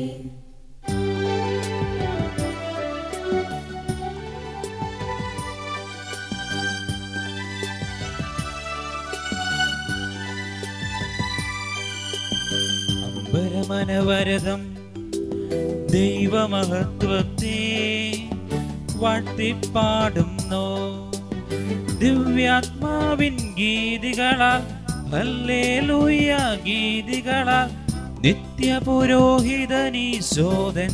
അമ്പരമനവരതം ദൈവമഹത്വത്തെ വാഴ്ത്തിപ്പാടുന്നു ദിവ്യാത്മാവിൻ ഗീതികളാൽ ഹല്ലേലൂയ ഗീതികളാൽ നിത്യപുരോഹിതനീശോദൻ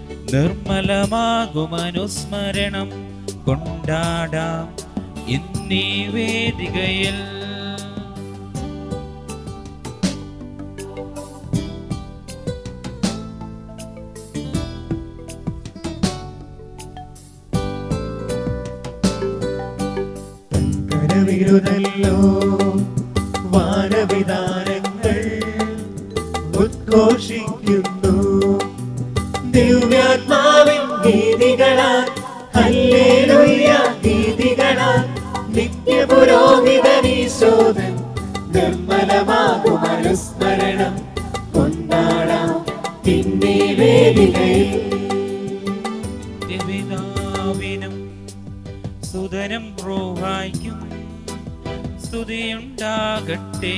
നിർമ്മലമാകുമനുസ്മരണം കൊണ്ടാടാം ഇന്നീ വേദികയിൽ കരവിരുതല്ലോ വാനവിധാനങ്ങൾ ഉദ്ഘോഷിക്കുന്നു ദിവ്യാത്മാവിൻ ഗീതികളാൽ ഹല്ലേലൂയ ഗീതികളാൽ നിത്യപുരോഹിതനീശോദൻ നിർമ്മലമാകും അനുസ്മരണം കൊണ്ടാടാം പിന്നെ വേദികയിൽ നിത്യപിതാവിനും സുതനും റോഹായിക്കും സ്തുതിയുണ്ടാകട്ടെ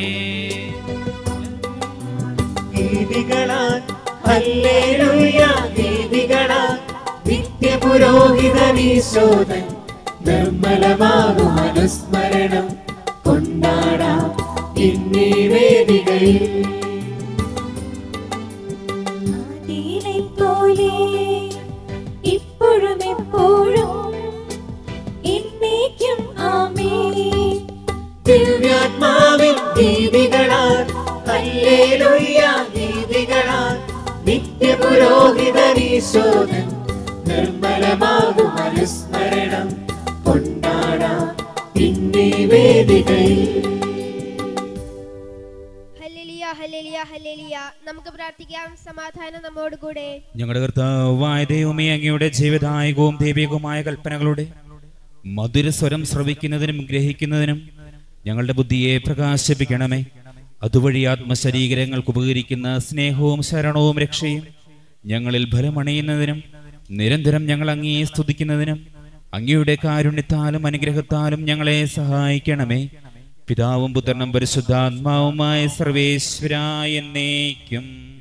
ഗീതികളാൽ ഹല്ലേലൂയ ഗീതികളാൽ നിത്യപുരോഹിതനീശോദൻ നിർമ്മലമാകും അനുസ്മരണം കൊണ്ടാടാം ഇന്നീ വേദികയിൽ ആദിയിലെ പോലെ ഇപ്പോഴും എപ്പോഴും എന്നേക്കും ആമേൻ ദിവ്യാത്മാവിൻ ഗീതികളാൽ ഹല്ലേലൂയ ഗീതികളാൽ നിത്യപുരോഹിതനീശോദൻ നിർമ്മലമാകും അനുസ്മരണം കൊണ്ടാടാം ഇന്നീ വേദികയിൽ ഹല്ലേലൂയ ഹല്ലേലൂയ ഹല്ലേലൂയ നമുക്ക് പ്രാർത്ഥിക്കാം സമാധാനം നമ്മോടുകൂടെ ഞങ്ങളുടെ കർത്താവായ ദൈവമേ അങ്ങയുടെ ജീവിതായകവും ദൈവികവുമായ കൽപ്പനകളുടെ മധുരസ്വരം ശ്രവിക്കുന്നതിനും ഗ്രഹിക്കുന്നതിനും ഞങ്ങളുടെ ബുദ്ധിയെ പ്രകാശിപ്പിക്കണമേ അതുവഴി ആത്മശരീരങ്ങൾക്ക് ഉപകരിക്കുന്ന സ്നേഹവും ശരണവും രക്ഷയും ഞങ്ങളിൽ ഫലമണയുന്നതിനും നിരന്തരം ഞങ്ങൾ അങ്ങയെ സ്തുതിക്കുന്നതിനും അങ്ങയുടെ കാരുണ്യത്താലും അനുഗ്രഹത്താലും ഞങ്ങളെ സഹായിക്കണമേ പിതാവും പുത്രനും പരിശുദ്ധാത്മാവുമായ സർവേശ്വരായ എന്നേക്കും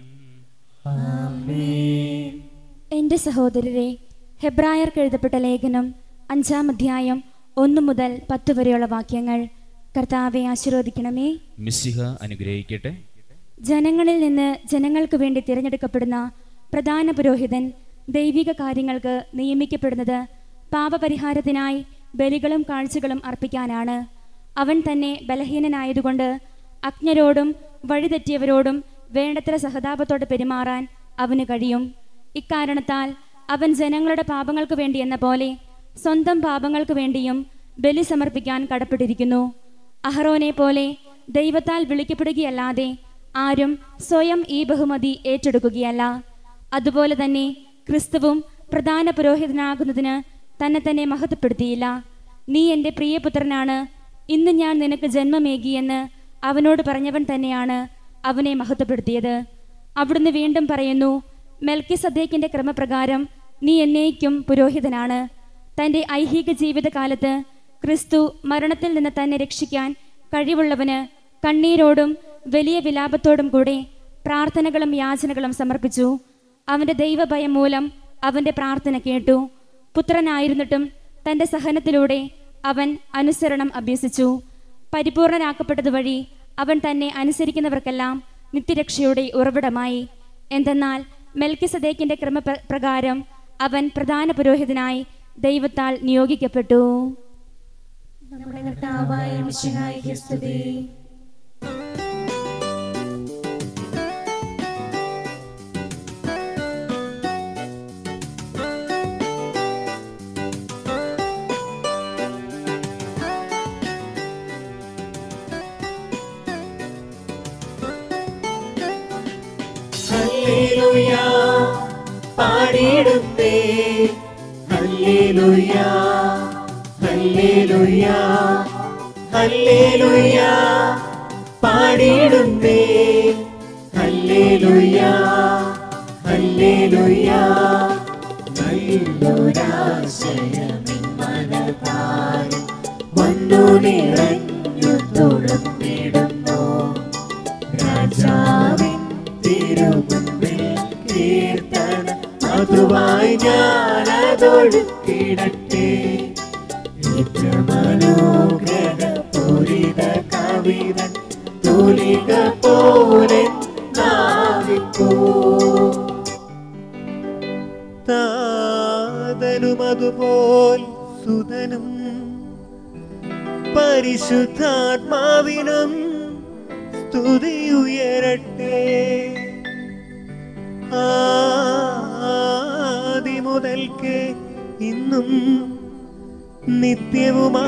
എന്റെ സഹോദരരെ ഹെബ്രായർക്ക് എഴുതപ്പെട്ട ലേഖനം അഞ്ചാം അധ്യായം ഒന്നു മുതൽ പത്ത് വരെയുള്ള വാക്യങ്ങൾ കർത്താവെ ആശീർവദിക്കണമേ മിശിഹ അനുഗ്രഹിക്കട്ടെ ജനങ്ങളിൽ നിന്ന് ജനങ്ങൾക്ക് വേണ്ടി തിരഞ്ഞെടുക്കപ്പെടുന്ന പ്രധാന പുരോഹിതൻ ദൈവിക കാര്യങ്ങൾക്ക് നിയമിക്കപ്പെടുന്നത് പാപപരിഹാരത്തിനായി ബലികളും കാഴ്ചകളും അർപ്പിക്കാനാണ് അവൻ തന്നെ ബലഹീനനായതുകൊണ്ട് അജ്ഞരോടും വഴിതെറ്റിയവരോടും വേണ്ടത്ര സഹതാപത്തോടെ പെരുമാറാൻ അവന് കഴിയും ഇക്കാരണത്താൽ അവൻ ജനങ്ങളുടെ പാപങ്ങൾക്ക് വേണ്ടി എന്ന പോലെ സ്വന്തം പാപങ്ങൾക്ക് വേണ്ടിയും ബലി സമർപ്പിക്കാൻ കടപ്പെട്ടിരിക്കുന്നു അഹറോനെ പോലെ ദൈവത്താൽ വിളിക്കപ്പെടുകയല്ലാതെ ആരും സ്വയം ഈ ബഹുമതി ഏറ്റെടുക്കുകയല്ല അതുപോലെ തന്നെ ക്രിസ്തുവും പ്രധാന പുരോഹിതനാകുന്നതിന് തന്നെ തന്നെ മഹത്വപ്പെടുത്തിയില്ല നീ എൻ്റെ പ്രിയപുത്രനാണ് ഇന്ന് ഞാൻ നിനക്ക് ജന്മമേകിയെന്ന് അവനോട് പറഞ്ഞവൻ തന്നെയാണ് അവനെ മഹത്വപ്പെടുത്തിയത് അവിടുന്ന് വീണ്ടും പറയുന്നു മെൽക്കി സദ്ദേക്കിന്റെ ക്രമപ്രകാരം നീ എന്നേക്കും പുരോഹിതനാണ് തന്റെ ഐഹിക ജീവിതകാലത്ത് ക്രിസ്തു മരണത്തിൽ നിന്ന് തന്നെ രക്ഷിക്കാൻ കഴിവുള്ളവന് കണ്ണീരോടും വലിയ വിലാപത്തോടും കൂടെ പ്രാർത്ഥനകളും യാചനകളും സമർപ്പിച്ചു അവന്റെ ദൈവഭയം മൂലം അവന്റെ പ്രാർത്ഥന കേട്ടു പുത്രനായിരുന്നിട്ടും തന്റെ സഹനത്തിലൂടെ അവൻ അനുസരണം അഭ്യസിച്ചു പരിപൂർണനാക്കപ്പെട്ടതുവഴി അവൻ തന്നെ അനുസരിക്കുന്നവർക്കെല്ലാം നിത്യരക്ഷയുടെ ഉറവിടമായി എന്തെന്നാൽ മെൽക്കിസദേക്കിന്റെ ക്രമപ്രകാരം അവൻ പ്രധാന പുരോഹിതനായി ദൈവത്താൽ നിയോഗിക്കപ്പെട്ടു നമ്മുടെ കർത്താവായ മിശിഹായിക്ക് സ്തുതി ഹല്ലേലൂയ പാടിയിടുന്നേ ഹല്ലേലൂയ ഹല്ലേലൂയ ഹല്ലേലൂയ പാടിയിടുന്നേ ഹല്ലേലൂയ ഹല്ലേലൂയ നല്ലൊരാശയമിൻ മനതാരിൽ വന്നു നിറഞ്ഞു തുളുമ്പിടുന്നു രാജാവിൻ തിരുമുൻപിൽ കീർത്തന മധുവായി ഞാനതൊഴുക്കിടട്ടെ നിത്യമനോഗ്രഹ പൂരിത കവിതൻ തൂലിക പോലെ നാവിക്കോ താതനും അതുപോൽ സുതനും പരിശുദ്ധാത്മാവിനും സ്തുതി ഉയരട്ടെ ആദി മുതൽക്ക് ഇന്നും നിത്യവുമാ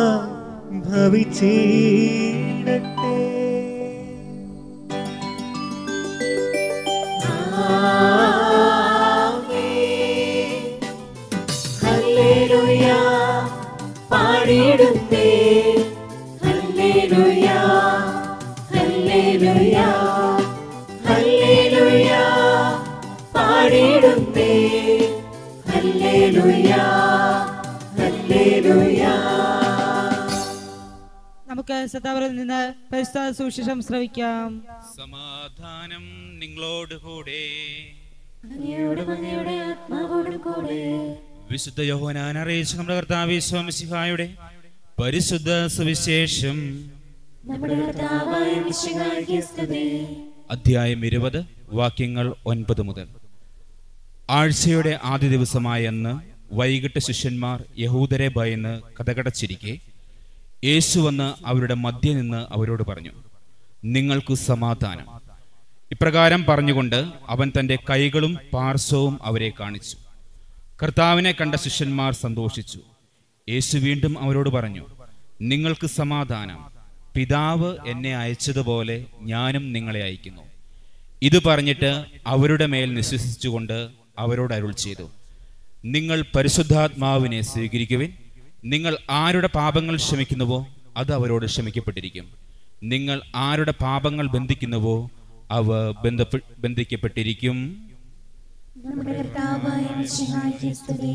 ഭവിച്ചിടട്ടെ ആമേൻ. ഹല്ലേലൂയ പാടിയിടുന്നേ ഹല്ലേലൂയ ഹല്ലേലൂയ ഹല്ലേലൂയ പാടിയിടുന്നേ ഹല്ലേലൂയ ഹല്ലേലൂയ നമുക്ക് സദാവറിൽ നിന്ന് പരിശുദ്ധ സുവിശേഷം ശ്രവിക്കാം സമാധാനം നിങ്ങളോട് കൂടെ അങ്ങയോടും അങ്ങയുടെ ആത്മാവോടും കൂടെ വിശുദ്ധ യോഹനാൻ അറിയിച്ച നമ്മുടെ കർത്താവ് സ്വാമിസിഹായുടെ പരിശുദ്ധ സുവിശേഷം നമ്മുടെ കർത്താവായ മിശിഹായിക്ക് സ്തുതി അധ്യായം ഇരുപത് വാക്യങ്ങൾ ഒൻപത് മുതൽ ആഴ്ചയുടെ ആദ്യ ദിവസമായ അന്ന് വൈകിട്ട് ശിഷ്യന്മാർ യഹൂദരെ ഭയന്ന് കഥകടച്ചിരിക്കെ യേശു വന്ന് അവരുടെ മധ്യ നിന്ന് അവരോട് പറഞ്ഞു നിങ്ങൾക്ക് സമാധാനം ഇപ്രകാരം പറഞ്ഞുകൊണ്ട് അവൻ തന്റെ കൈകളും പാർശ്വവും അവരെ കാണിച്ചു കർത്താവിനെ കണ്ട ശിഷ്യന്മാർ സന്തോഷിച്ചു യേശു വീണ്ടും അവരോട് പറഞ്ഞു നിങ്ങൾക്ക് സമാധാനം പിതാവ് എന്നെ അയച്ചതുപോലെ ഞാനും നിങ്ങളെ അയക്കുന്നു ഇത് പറഞ്ഞിട്ട് അവരുടെ മേൽ നിശ്വസിച്ചുകൊണ്ട് അവരോട് അരുൾ ചെയ്തു നിങ്ങൾ പരിശുദ്ധാത്മാവിനെ സ്വീകരിക്കുവിൻ നിങ്ങൾ ആരുടെ പാപങ്ങൾ ക്ഷമിക്കുന്നുവോ അത് അവരോട് ക്ഷമിക്കപ്പെട്ടിരിക്കും നിങ്ങൾ ആരുടെ പാപങ്ങൾ ബന്ധിക്കുന്നുവോ അവ ബന്ധപ്പെ ബന്ധിക്കപ്പെട്ടിരിക്കും നമ്മുടെ കർത്താവായ മിശിഹായിക്ക് സ്തുതി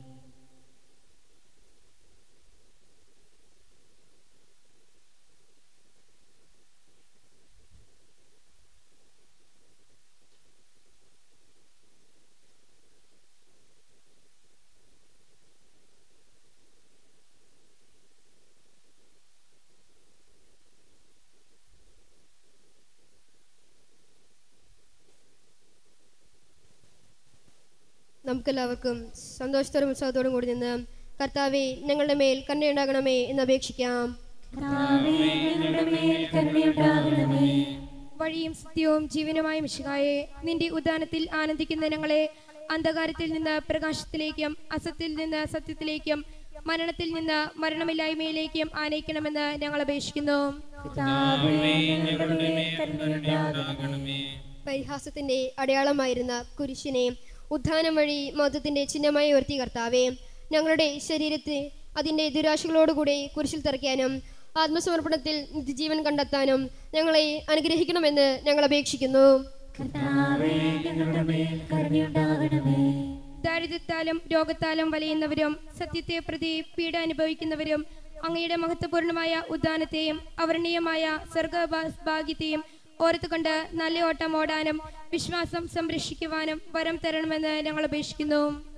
നമുക്കെല്ലാവർക്കും സന്തോഷത്തോടും ഉത്സാഹത്തോടും കൂടി നിന്ന് കർത്താവെ ഞങ്ങളുടെ മേൽ കണ്ണയുണ്ടാകണമേ എന്ന് അപേക്ഷിക്കാം കർത്താവേ ഞങ്ങളുടെ മേൽ കരുണയുണ്ടാകണമേ വഴിയും സത്യവും ജീവനുമായ മിശിഹായെ നിന്റെ ഉദാനത്തിൽ ആനന്ദിക്കുന്ന ഞങ്ങളെ അന്ധകാരത്തിൽ നിന്ന് പ്രകാശത്തിലേക്കും അസത്തിൽ നിന്ന് സത്യത്തിലേക്കും മരണത്തിൽ നിന്ന് മരണമില്ലായ്മയിലേക്കും ആനയിക്കണമെന്ന് ഞങ്ങൾ അപേക്ഷിക്കുന്നു കർത്താവേ ഞങ്ങളുടെ മേൽ കരുണയുണ്ടാകണമേ പരിഹാസത്തിന്റെ അടയാളമായിരുന്ന കുരിശിനെ ഉത്ഥാനം വഴി മതത്തിന്റെ ചിഹ്നമായി ഉയർത്തി കർത്താവെ ഞങ്ങളുടെ ശരീരത്തെ അതിന്റെ ദുരാശകളോടുകൂടി കുരിശിൽ തറയ്ക്കാനും ആത്മസമർപ്പണത്തിൽ നിത്യജീവൻ കണ്ടെത്താനും ഞങ്ങളെ അനുഗ്രഹിക്കണമെന്ന് ഞങ്ങൾ അപേക്ഷിക്കുന്നു കർത്താവേ ഞങ്ങളുടെ മേൽ കരുണയുണ്ടാകണമേ ദാരിദ്ര്യത്താലും രോഗത്താലും വലയുന്നവരും സത്യത്തെ പ്രതി പീഡ അനുഭവിക്കുന്നവരും അങ്ങയുടെ മഹത്വപൂർണമായ ഉദ്ധാനത്തെയും അവർണീയമായ സ്വർഗഭാഗ്യത്തെയും ഓർത്തുകൊണ്ട് നല്ല ഓട്ടം ഓടാനും വിശ്വാസം സംരക്ഷിക്കുവാനും വരം തരണമെന്ന് ഞങ്ങൾ അപേക്ഷിക്കുന്നു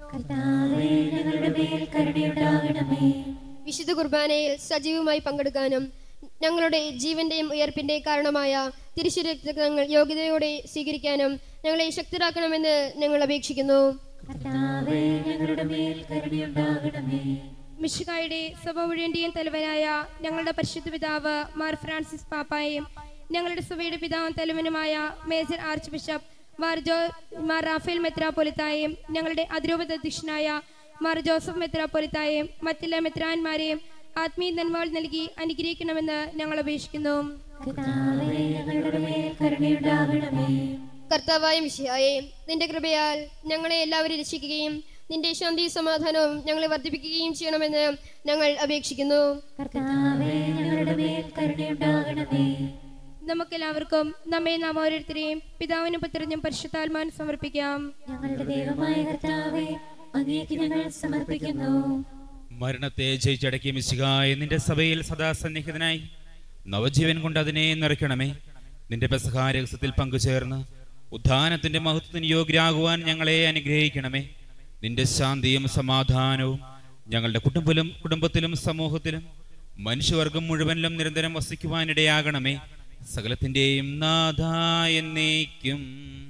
കർത്താവേ ഞങ്ങളുടെ മേൽ കരുണയുണ്ടാകണമേ വിശുദ്ധ കുർബാനയിൽ സജീവമായി പങ്കെടുക്കാനും ഞങ്ങളുടെ ജീവന്റെയും ഉയർപ്പിന്റെയും കാരണമായ തിരുശുരക്തങ്ങൾ യോഗ്യതയോടെ സ്വീകരിക്കാനും ഞങ്ങളെ ശക്തരാക്കണമെന്ന് ഞങ്ങൾ അപേക്ഷിക്കുന്നു കർത്താവേ ഞങ്ങളുടെ മേൽ കരുണയുണ്ടാകണമേ മിഷികായുടെ സഭ മുഴുവന്റെയും തലവനായ ഞങ്ങളുടെ പരിശുദ്ധ പിതാവ് മാർ ഫ്രാൻസിസ് പാപ്പായും ഞങ്ങളുടെ സഭയുടെ പിതാവും തലവനുമായ മേജർ ആർച്ച് ബിഷപ്പ് മാർ ജോ മാർ റാഫേൽ മെത്രാപ്പൊലിത്തായും ഞങ്ങളുടെ അതിരൂപത അധ്യക്ഷനായ മാർ ജോസഫ് മെത്രാപ്പൊലിത്തായും മറ്റെല്ലാ മെത്രാന്മാരെയും ആത്മീയ നന്മകൾ നൽകി അനുഗ്രഹിക്കണമെന്ന് ഞങ്ങൾ അപേക്ഷിക്കുന്നു കർത്താവേ ഞങ്ങളുടെ മേൽ കരുണയുണ്ടാകണമേ കർത്താവായ മിശിഹായെ നിന്റെ കൃപയാൽ ഞങ്ങളെ എല്ലാവരും രക്ഷിക്കുകയും നിന്റെ ശാന്തി സമാധാനവും ഞങ്ങളെ വർദ്ധിപ്പിക്കുകയും ചെയ്യണമെന്ന് ഞങ്ങൾ അപേക്ഷിക്കുന്നു കർത്താവേ ഞങ്ങളുടെ മേൽ കരുണയുണ്ടാകണമേ നമുക്കെല്ലാവർക്കും നമ്മെ നാം ഓരോരുത്തരെയും പിതാവിനും പുത്രനും പരിശുദ്ധാത്മാവിനും സമർപ്പിക്കാം ഞങ്ങളുടെ ദൈവമായ കർത്താവേ അങ്ങേക്ക് ഞങ്ങൾ സമർപ്പിക്കുന്നു മരണത്തെ ജയിച്ചടക്കിയ മിശികായ നിന്റെ സഭയിൽ സദാ സന്നിഹിതനായി നവജീവൻ കൊണ്ട് അതിനെ നിറയ്ക്കണമേ നിന്റെ പെസഹാരഹസ്യത്തിൽ പങ്കുചേർന്ന് ഉദ്ധാനത്തിന്റെ മഹത്വത്തിന് യോഗ്യരാകുവാൻ ഞങ്ങളെ അനുഗ്രഹിക്കണമേ നിന്റെ ശാന്തിയും സമാധാനവും ഞങ്ങളുടെ കുടുംബത്തിലും കുടുംബത്തിലും സമൂഹത്തിലും മനുഷ്യവർഗം മുഴുവനിലും നിരന്തരം വസിക്കുവാനിടയാകണമേ സകലത്തിന്റെയും നാഥ എന്നേക്കും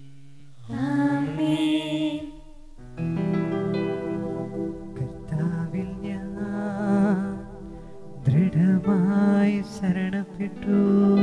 കർത്താവിൽ ഞാൻ ദൃഢമായി ശരണപ്പെട്ടു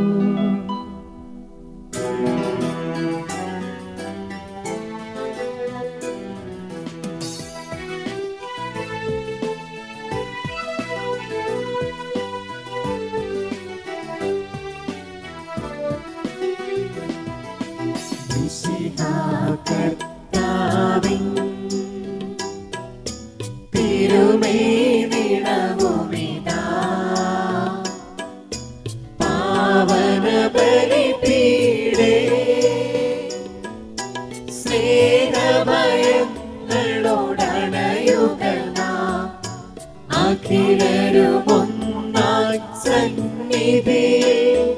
കർത്താവിൻ തിരുമേനിടവുമിതാ പാവന ബലിപീഠേ സ്നേഹഭയങ്ങളോടണയുക നാം അഖിലരുമൊന്നായി സന്നിധിയിൽ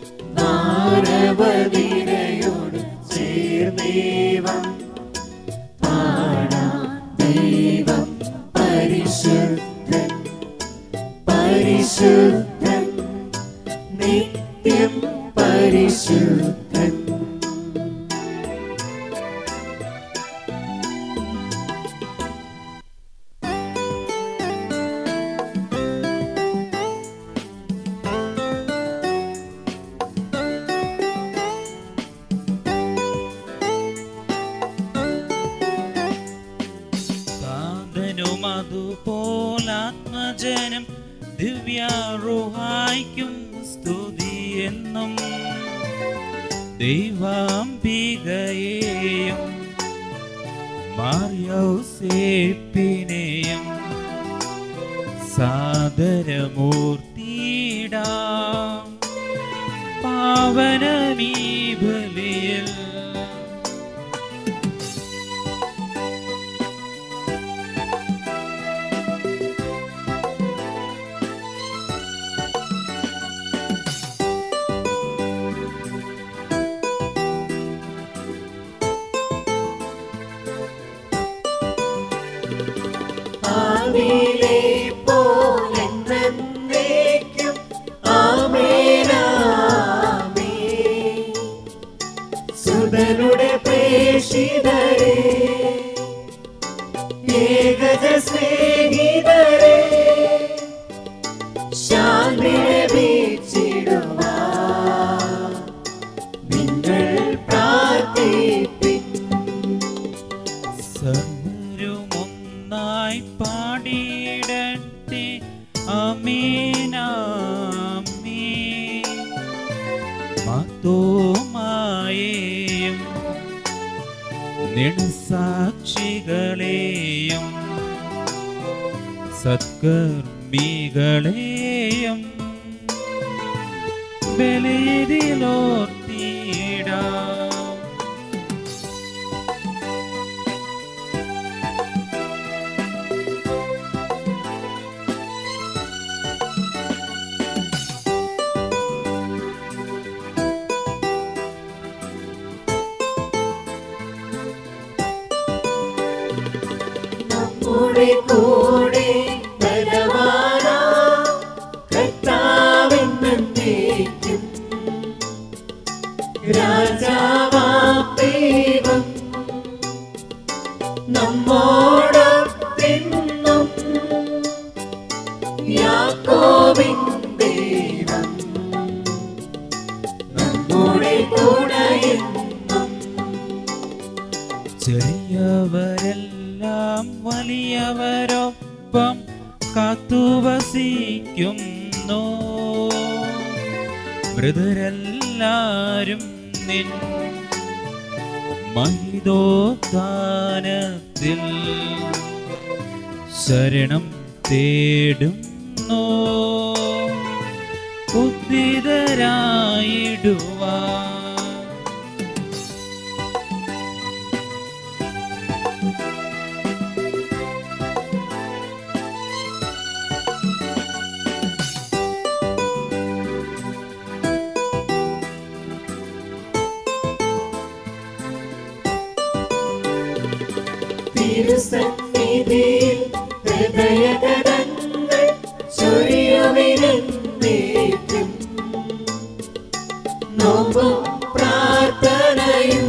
ഭാരവതിരയോട് ചേർന്നേവം പാടാം ദൈവം പരിശുദ്ധൻ പരിശുദ്ധൻ നിത്യം പരിശുദ്ധൻ സാധനും അതുപോലാത്മജനം ദിവ്യാറുഹായിക്കും സ്തുതി എന്നും ദൈവാംബികയെയും മാറിയൗസേപ്പിനെയും സാദരമൂർത്തിയിടാം പാവനമീ ബലിയിൽ ആദിയിലെ പോലെന്നേക്കും ആമേനാമേ സുതനുടെ പ്രേഷിതരെ ഏകജ സ്നേഹിതരെ ശാന്തി ലഭിച്ചിടുവാ നിങ്ങൾ പ്രാർത്ഥിപ്പിൻ സർവരുമൊന്നായി പാടിയിടട്ടെ അമീനാമീ മത്തോമായേയും നെടുസാക്ഷികളെയും സത്കർമ്മികളെയും ബലിതിലോർത്തിയിടാം നമ്മുടെ കൂടെ ബലവാനാ കർത്താവെന്നേക്കും രാജാവാം ദൈവം നമ്മോടൊത്തെന്നും യാക്കോബിൻ ദൈവം നമ്മുടെ കൂടെയെന്നും ചെറിയവരെല്ലാം വലിയവരൊപ്പം കാത്തുവസിക്കുന്നു മൃദുരെല്ലാരും നിൻ മഹിതോത്ഥാനത്തിൽ ശരണം തേടുന്നു ഉദ്ധിതരായിടുവാൻ തിരുസന്നിധിയിൽ ഹൃദയകരങ്ങൾ ചൊരിയുവിനെന്നേക്കും നോമ്പും പ്രാർത്ഥനയും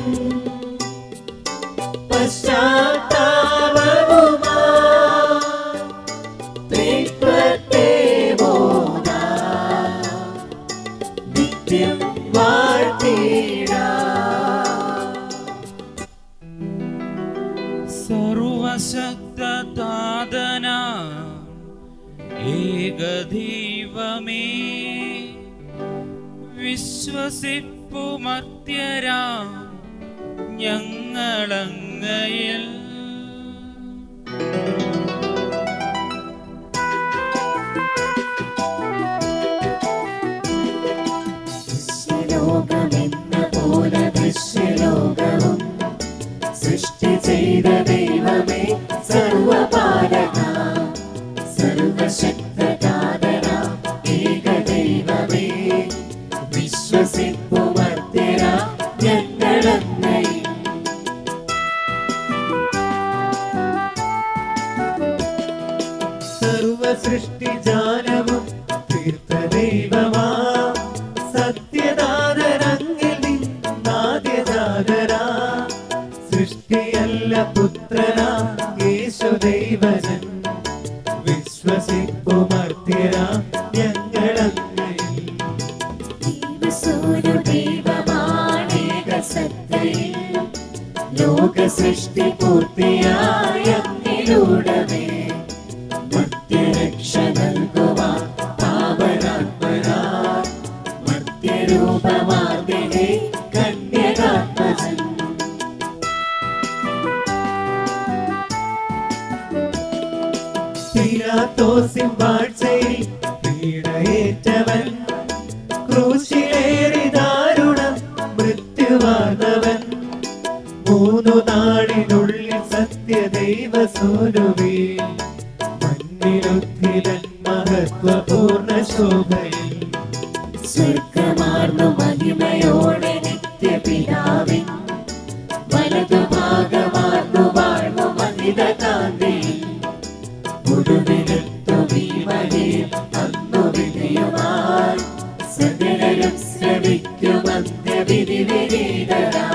പശ്ചാത്താപവുമാ ദൈവത്തെ പോതാ നിത്യം വാഴ്ത്തിടാ സർവശക്തതാതന ഏകദൈവമേ വിശ്വസിപ്പുമർത്യരാ ഞങ്ങളങ്ങയിൽ ദൃശ്യലോകമെന്ന പോലെ ദൃശ്യലോകവും സൃഷ്ടി ചെയ്ത ദൈവമേ സർവപാലക സർവശക്തനാഥന ഏക ദൈവമേ വിശ്വസിപ്പുമർത്യര ഞങ്ങളങ്ങയിൽ സർവസൃഷ്ടിജാലവും തീർത്ത ദൈവമാ സത്യദാതരങ്ങിൽ നിന്നാദ്യജാതരാ സൃഷ്ടിയല്ല പുത്രനാ യേശു ദൈവജൻ വിശ്വസിപ്പുമർത്യരാ ഞങ്ങളങ്ങയിൽ ലോക സൃഷ്ടി പൂർത്തിയായ അങ്ങിലൂടമേ മധ്യരക്ഷ നൽകുവാൻ പാവനാത്മരാ മധ്യരൂപമാർഗനെ കന്യകാത്മജൻ പീലാത്തോസിൻ വാഴ്ചയിൽ പീഡയേറ്റവൻ ക്രൂശിലേറി ദാരുണം മൃത്യുവാർന്നവൻ മൂന്നു നാളിനുള്ളിൽ സത്യദൈവ സൂനുവേ മണ്ണിലുദ്ധിലൻ മഹത്വപൂർണ്ണ ശോഭയിൽ സ്വർഗമാർന്നു മഹിമയോടെ നിത്യപിതാവിൻ വലതുഭാഗമാർന്നു വാഴ്ന്നു മഹിത കാന്തിയിൽ ഒടുവിലെത്തു ഭീമയിൽ അന്നു വിധിയുമായി സകലരും ശ്രവിക്കും അന്ത്യവിധി വിനീതരാ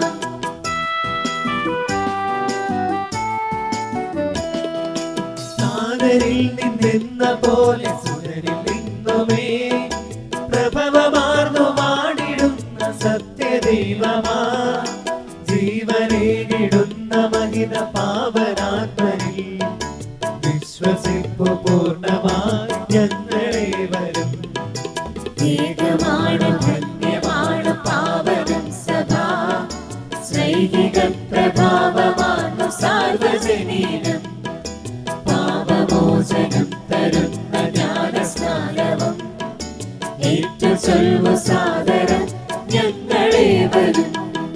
നാഗരിൽ നിന്നെന്ന പോലെ സുരരിൽ നിന്നുമേ പ്രഭവമാർന്നു മാടിടുന്ന സത്യദൈവമാ ജീവനേകിടുന്ന മഹിത പാവനാത്മനിൽ വിശ്വസിപ്പു പൂർണ്ണമായി ഞങ്ങളെ വരും ഏകമാണ് ധന്യമാണ് പാവനം സദാ ശ്രൈഹിക പ്രഭാവമാണ് സാർവജനീനം പാപമോചനം തരുന്ന ജ്ഞാനസ്നാനവും ഏറ്റു ചൊൽവു സാദരം ഞങ്ങളെ വരും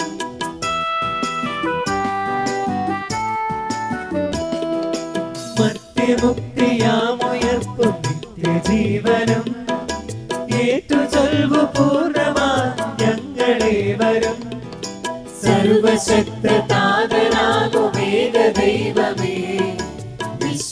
മധ്യമുക്തിയാമുയർപ്പും നിത്യജീവനും ഏറ്റു ചൊൽവു പൂർണ്ണമാ ഞങ്ങളെ വരും സർവശക്തനാഥനാകുമേക ദൈവമേ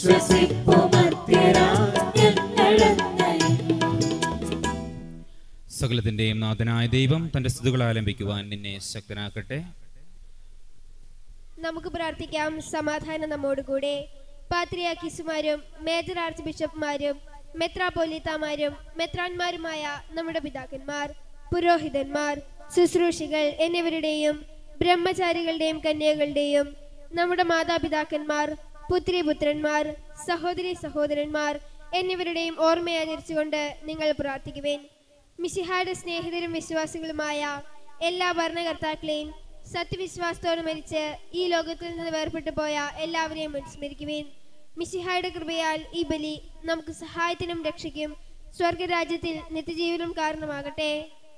ശ്വസിപ്പു മധ്യരാ ഞങ്ങളെന്നയും സകലത്തിന്റെയും നാഥനായ ദൈവം തന്റെ സ്തുതികൾ ആലംബിക്കുവാൻ നിന്നെ ശക്തനാക്കട്ടെ നമുക്ക് പ്രാർത്ഥിക്കാം സമാധാനം നമ്മോടുകൂടെ പാത്രിയാക്കിസുമാരും മേജർ ആർച്ച് ബിഷപ്പുമാരും മെത്രാപോലിത്താമാരും മെത്രാന്മാരുമായ നമ്മുടെ പിതാക്കന്മാർ പുരോഹിതന്മാർ ശുശ്രൂഷികൾ എന്നിവരുടെയും ബ്രഹ്മചാരികളുടെയും കന്യകളുടെയും നമ്മുടെ മാതാപിതാക്കന്മാർ പുത്രിപുത്രന്മാർ സഹോദരി സഹോദരന്മാർ എന്നിവരുടെയും ഓർമ്മയാചരിച്ചുകൊണ്ട് നിങ്ങൾ പ്രാർത്ഥിക്കുവേൻ മിശിഹായുടെ സ്നേഹിതരും വിശ്വാസികളുമായ എല്ലാ ഭരണകർത്താക്കളെയും സത്യവിശ്വാസത്തോടെ മരിച്ച് ഈ ലോകത്തിൽ നിന്ന് വേർപെട്ടു പോയ എല്ലാവരെയും സ്മരിക്കുവേൻ മിശിഹായുടെ കൃപയാൽ ഈ ബലി നമുക്ക് സഹായത്തിനും രക്ഷയ്ക്കും സ്വർഗരാജ്യത്തിൽ നിത്യജീവനും കാരണമാകട്ടെ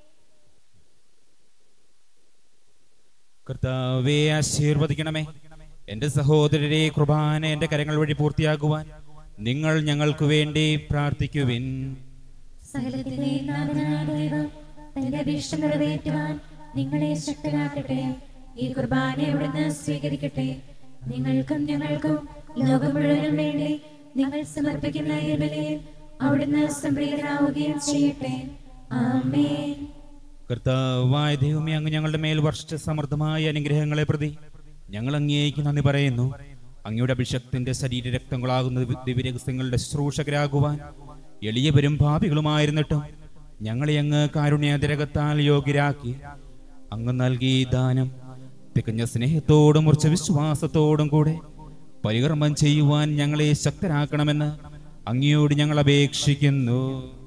കർത്താവെ ആശീർവദിക്കണമേ എന്റെ സഹോദരരെ കുർബാന എന്റെ കരങ്ങൾ വഴി പൂർത്തിയാക്കുവാൻ നിങ്ങൾ ഞങ്ങൾക്ക് വേണ്ടി പ്രാർത്ഥിക്കുവിൻ സകലത്തിന്റെ നാഥനായ ദൈവം തന്റെ അഭീഷ്ടം നിറവേറ്റുവാൻ നിങ്ങളെ ശക്തരാക്കട്ടെ ഈ കുർബാന അവിടുന്ന് സ്വീകരിക്കട്ടെ നിങ്ങൾക്കും ഞങ്ങൾക്കും ലോകം മുഴുവനും വേണ്ടി നിങ്ങൾ സമർപ്പിക്കുന്ന ഈ ബലിയിൽ അവിടുന്ന് സംപ്രീതനാവുകയും ചെയ്യട്ടെ ആമേൻ കർത്താവായ ദൈവമേ അങ്ങ് ഞങ്ങളുടെ മേൽ വർഷിച്ച സമൃദ്ധമായ അനുഗ്രഹങ്ങളെ പ്രതി ഞങ്ങൾ അങ്ങേക്ക് നന്ദി പറയുന്നു അങ്ങയുടെ അഭിഷക്തിന്റെ ശരീര രക്തങ്ങളാകുന്ന ദിവ- ദിവ്യരഹസ്യങ്ങളുടെ ശുശ്രൂഷകരാകുവാൻ എളിയവരും ഭാവികളുമായിരുന്നിട്ടും ഞങ്ങളെ അങ്ങ് കാരുണ്യതിരകത്താൽ യോഗ്യരാക്കി അങ്ങ് നൽകി ഈ ദാനം തികഞ്ഞ സ്നേഹത്തോടും ഉറച്ച വിശ്വാസത്തോടും കൂടെ പരികർമ്മം ചെയ്യുവാൻ ഞങ്ങളെ ശക്തരാക്കണമെന്ന് അങ്ങയോട് ഞങ്ങൾ അപേക്ഷിക്കുന്നു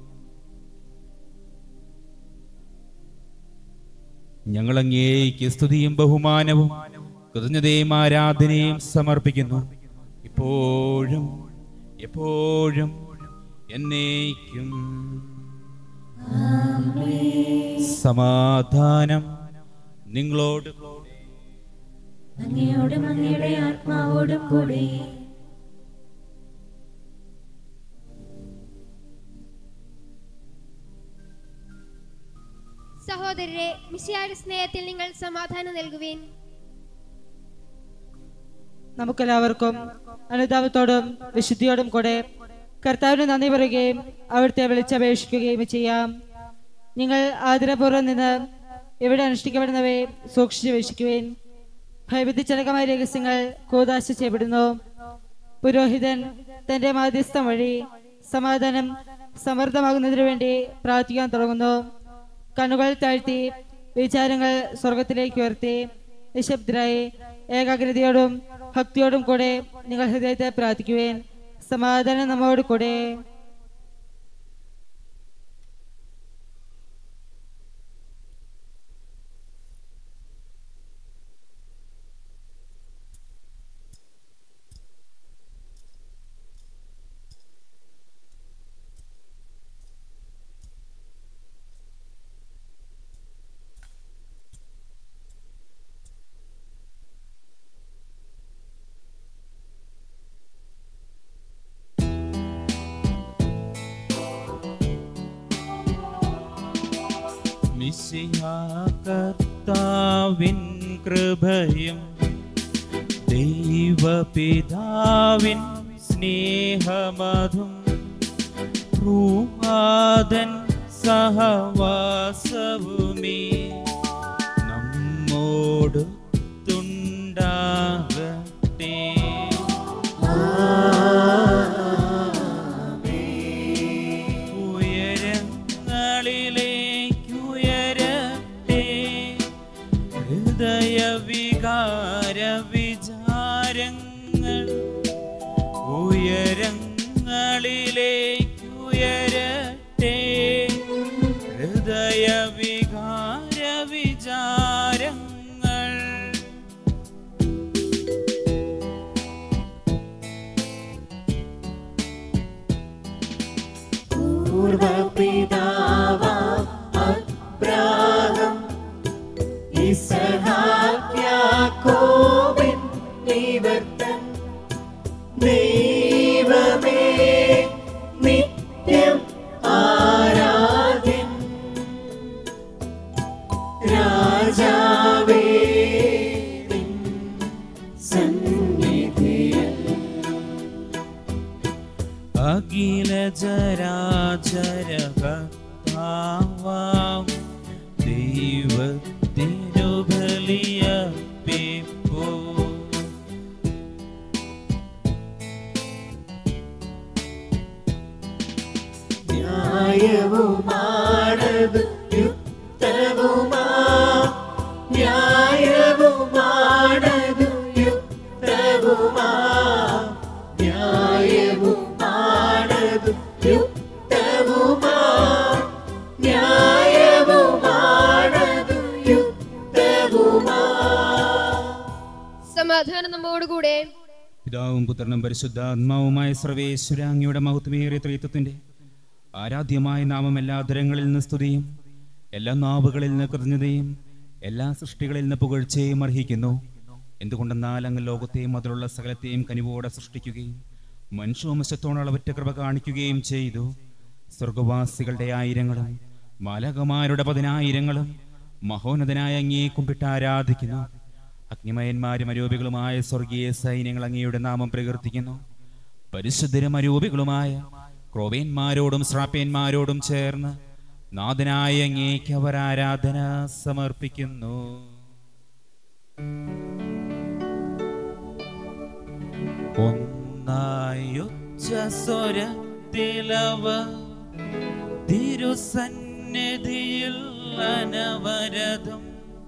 ഞങ്ങൾ അങ്ങേക്ക് സ്തുതിയും ബഹുമാനവും കൃതജ്ഞതയും ആരാധനയും സമർപ്പിക്കുന്നു ഇപ്പോഴും എപ്പോഴും എന്നേക്കും സമാധാനം നിങ്ങളോട് കൂടെ. അങ്ങയോടും അങ്ങയുടെ ആത്മാവോടും കൂടി സഹോദരരെ മിശിഹായുടെ സ്നേഹത്തിൽ നിങ്ങൾ സമാധാനം നൽകുവേൻ നമുക്കെല്ലാവർക്കും അനുതാപത്തോടും വിശുദ്ധിയോടും കൂടെ കർത്താവിന് നന്ദി പറയുകയും അവിടുത്തെ വിളിച്ചപേക്ഷിക്കുകയും ചെയ്യാം നിങ്ങൾ ആദരപൂർവ്വം നിന്ന് ഇവിടെ അനുഷ്ഠിക്കപ്പെടുന്നവയെ സൂക്ഷിച്ച് വീക്ഷിക്കുവേൻ ഭയഭീതിജനകമായ രഹസ്യങ്ങൾ കൂതാശ ചെയ്യപ്പെടുന്നു പുരോഹിതൻ തന്റെ മാധ്യസ്ഥം വഴി സമാധാനം സമൃദ്ധമാകുന്നതിനു വേണ്ടി പ്രാർത്ഥിക്കാൻ തുടങ്ങുന്നു കണ്ണുകൾ താഴ്ത്തി വിചാരങ്ങൾ സ്വർഗത്തിലേക്ക് ഉയർത്തി നിശബ്ദരായി ഏകാഗ്രതയോടും ഭക്തിയോടും കൂടെ നിങ്ങൾ ഹൃദയത്തെ പ്രാർത്ഥിക്കുവേൻ സമാധാനം നമ്മോട് കൂടെ മിശിഹാകർത്താവിൻ കൃപയും ദൈവപിതാവിൻ സ്നേഹമതും റൂഹാദൻ സഹവാസവുമേ നമ്മോട് തുണ്ടാകട്ടെ ഉയരങ്ങളിലേക്കുയരട്ടെ ഹൃദയവികാര വിചാരങ്ങൾ ഉയരങ്ങളിലേക്കുയരട്ടെ ഹൃദയവികാര വിചാരങ്ങൾ പൂർവപിതാവാം അബ്രാഹം ഇസഹാക്യാക്കോബിൻ നിവർത്തൻ ദൈവമേ നിത്യം ആരാധ്യൻ രാജാവേ നിൻ സന്നിധിയിൽ സർവചരാചരകർത്താവാം ദൈവത്തിനു ബലിയർപ്പിപ്പൂ ന്യായവുമാണത് യുക്തവുമാ ന്യായവുമാണത് യുക്തവുമാ ന്യായവുമാണത് യുക്തവുമാ ന്യായവുമാണത് യുക്തവുമാ സമാധാനം നമ്മോടുകൂടെ പിതാവും പുത്രനും പരിശുദ്ധാത്മാവുമായ സർവേശ്വരാങ്ങിയുടെ മഹത്വമേറിയ ത്രിത്വത്തിന്റെ ആരാധ്യമായ നാമം എല്ലാ ദരങ്ങളിൽ നിന്ന് സ്തുതിയും എല്ലാ നാവുകളിൽ നിന്ന് കൃതജ്ഞതയും എല്ലാ സൃഷ്ടികളിൽ നിന്ന് പുകഴ്ചയും അർഹിക്കുന്നു എന്തുകൊണ്ടെന്നാൽ അങ്ങ് ലോകത്തെയും അതിലുള്ള സകലത്തെയും കനിവോടെ സൃഷ്ടിക്കുകയും മനുഷ്യവംശത്തോട് അളവറ്റ കൃപ കാണിക്കുകയും ചെയ്തു സ്വർഗവാസികളുടെ ആയിരങ്ങളും മാലകമാരുടെ പതിനായിരങ്ങളും മഹോന്നതനായ അങ്ങേ കുമ്പിട്ട് ആരാധിക്കുന്നു അഗ്നിമയന്മാരും അരൂപികളുമായ സ്വർഗീയ സൈന്യങ്ങൾ അങ്ങയുടെ നാമം പ്രകീർത്തിക്കുന്നു പരിശുദ്ധരും അരൂപികളുമായ ക്രോവേന്മാരോടും ശ്രാപ്യന്മാരോടും ചേർന്ന് നാഥനായ അങ്ങേക്ക് അവർ ആരാധന സമർപ്പിക്കുന്നു ഒന്നായുച്ചസ്വരത്തിലവ തിരുസന്നിധിയിൽ അനവരതം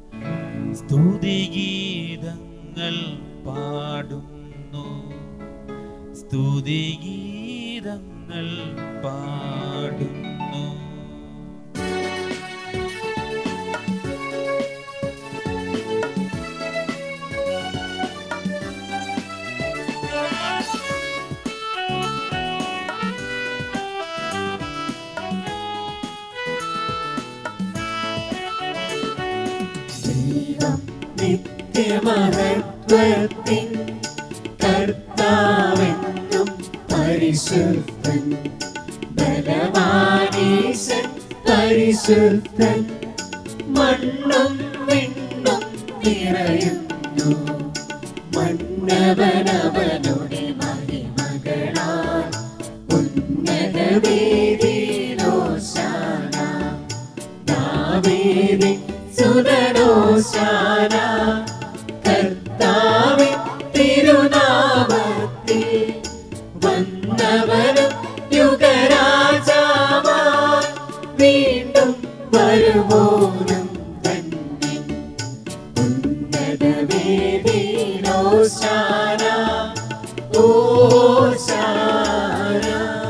സ്തുതിഗീതങ്ങൾ പാടുന്നു സ്തുതിഗീതങ്ങൾ പാടുന്നു ദൈവം നിത്യമഹത്വത്തിൻ കർത്താവെന്നും പരിശുദ്ധൻ ബലവാനീശൻ പരിശുദ്ധൻ മണ്ണും വിണ്ണും നിറയുന്നു മന്നവനവനുടെ മഹിമകളാൽ ഉന്നത വേദിയിലോശാന ദാവീദിൻ സുതനോശാന കർത്താവിൻ തിരുനാമത്തിൽ വന്നവനും യുഗരാജാവാൻ വീണ്ടും വരുവോനും തന്നെ ഉന്നത വേദിയിലോശാന ഓശാന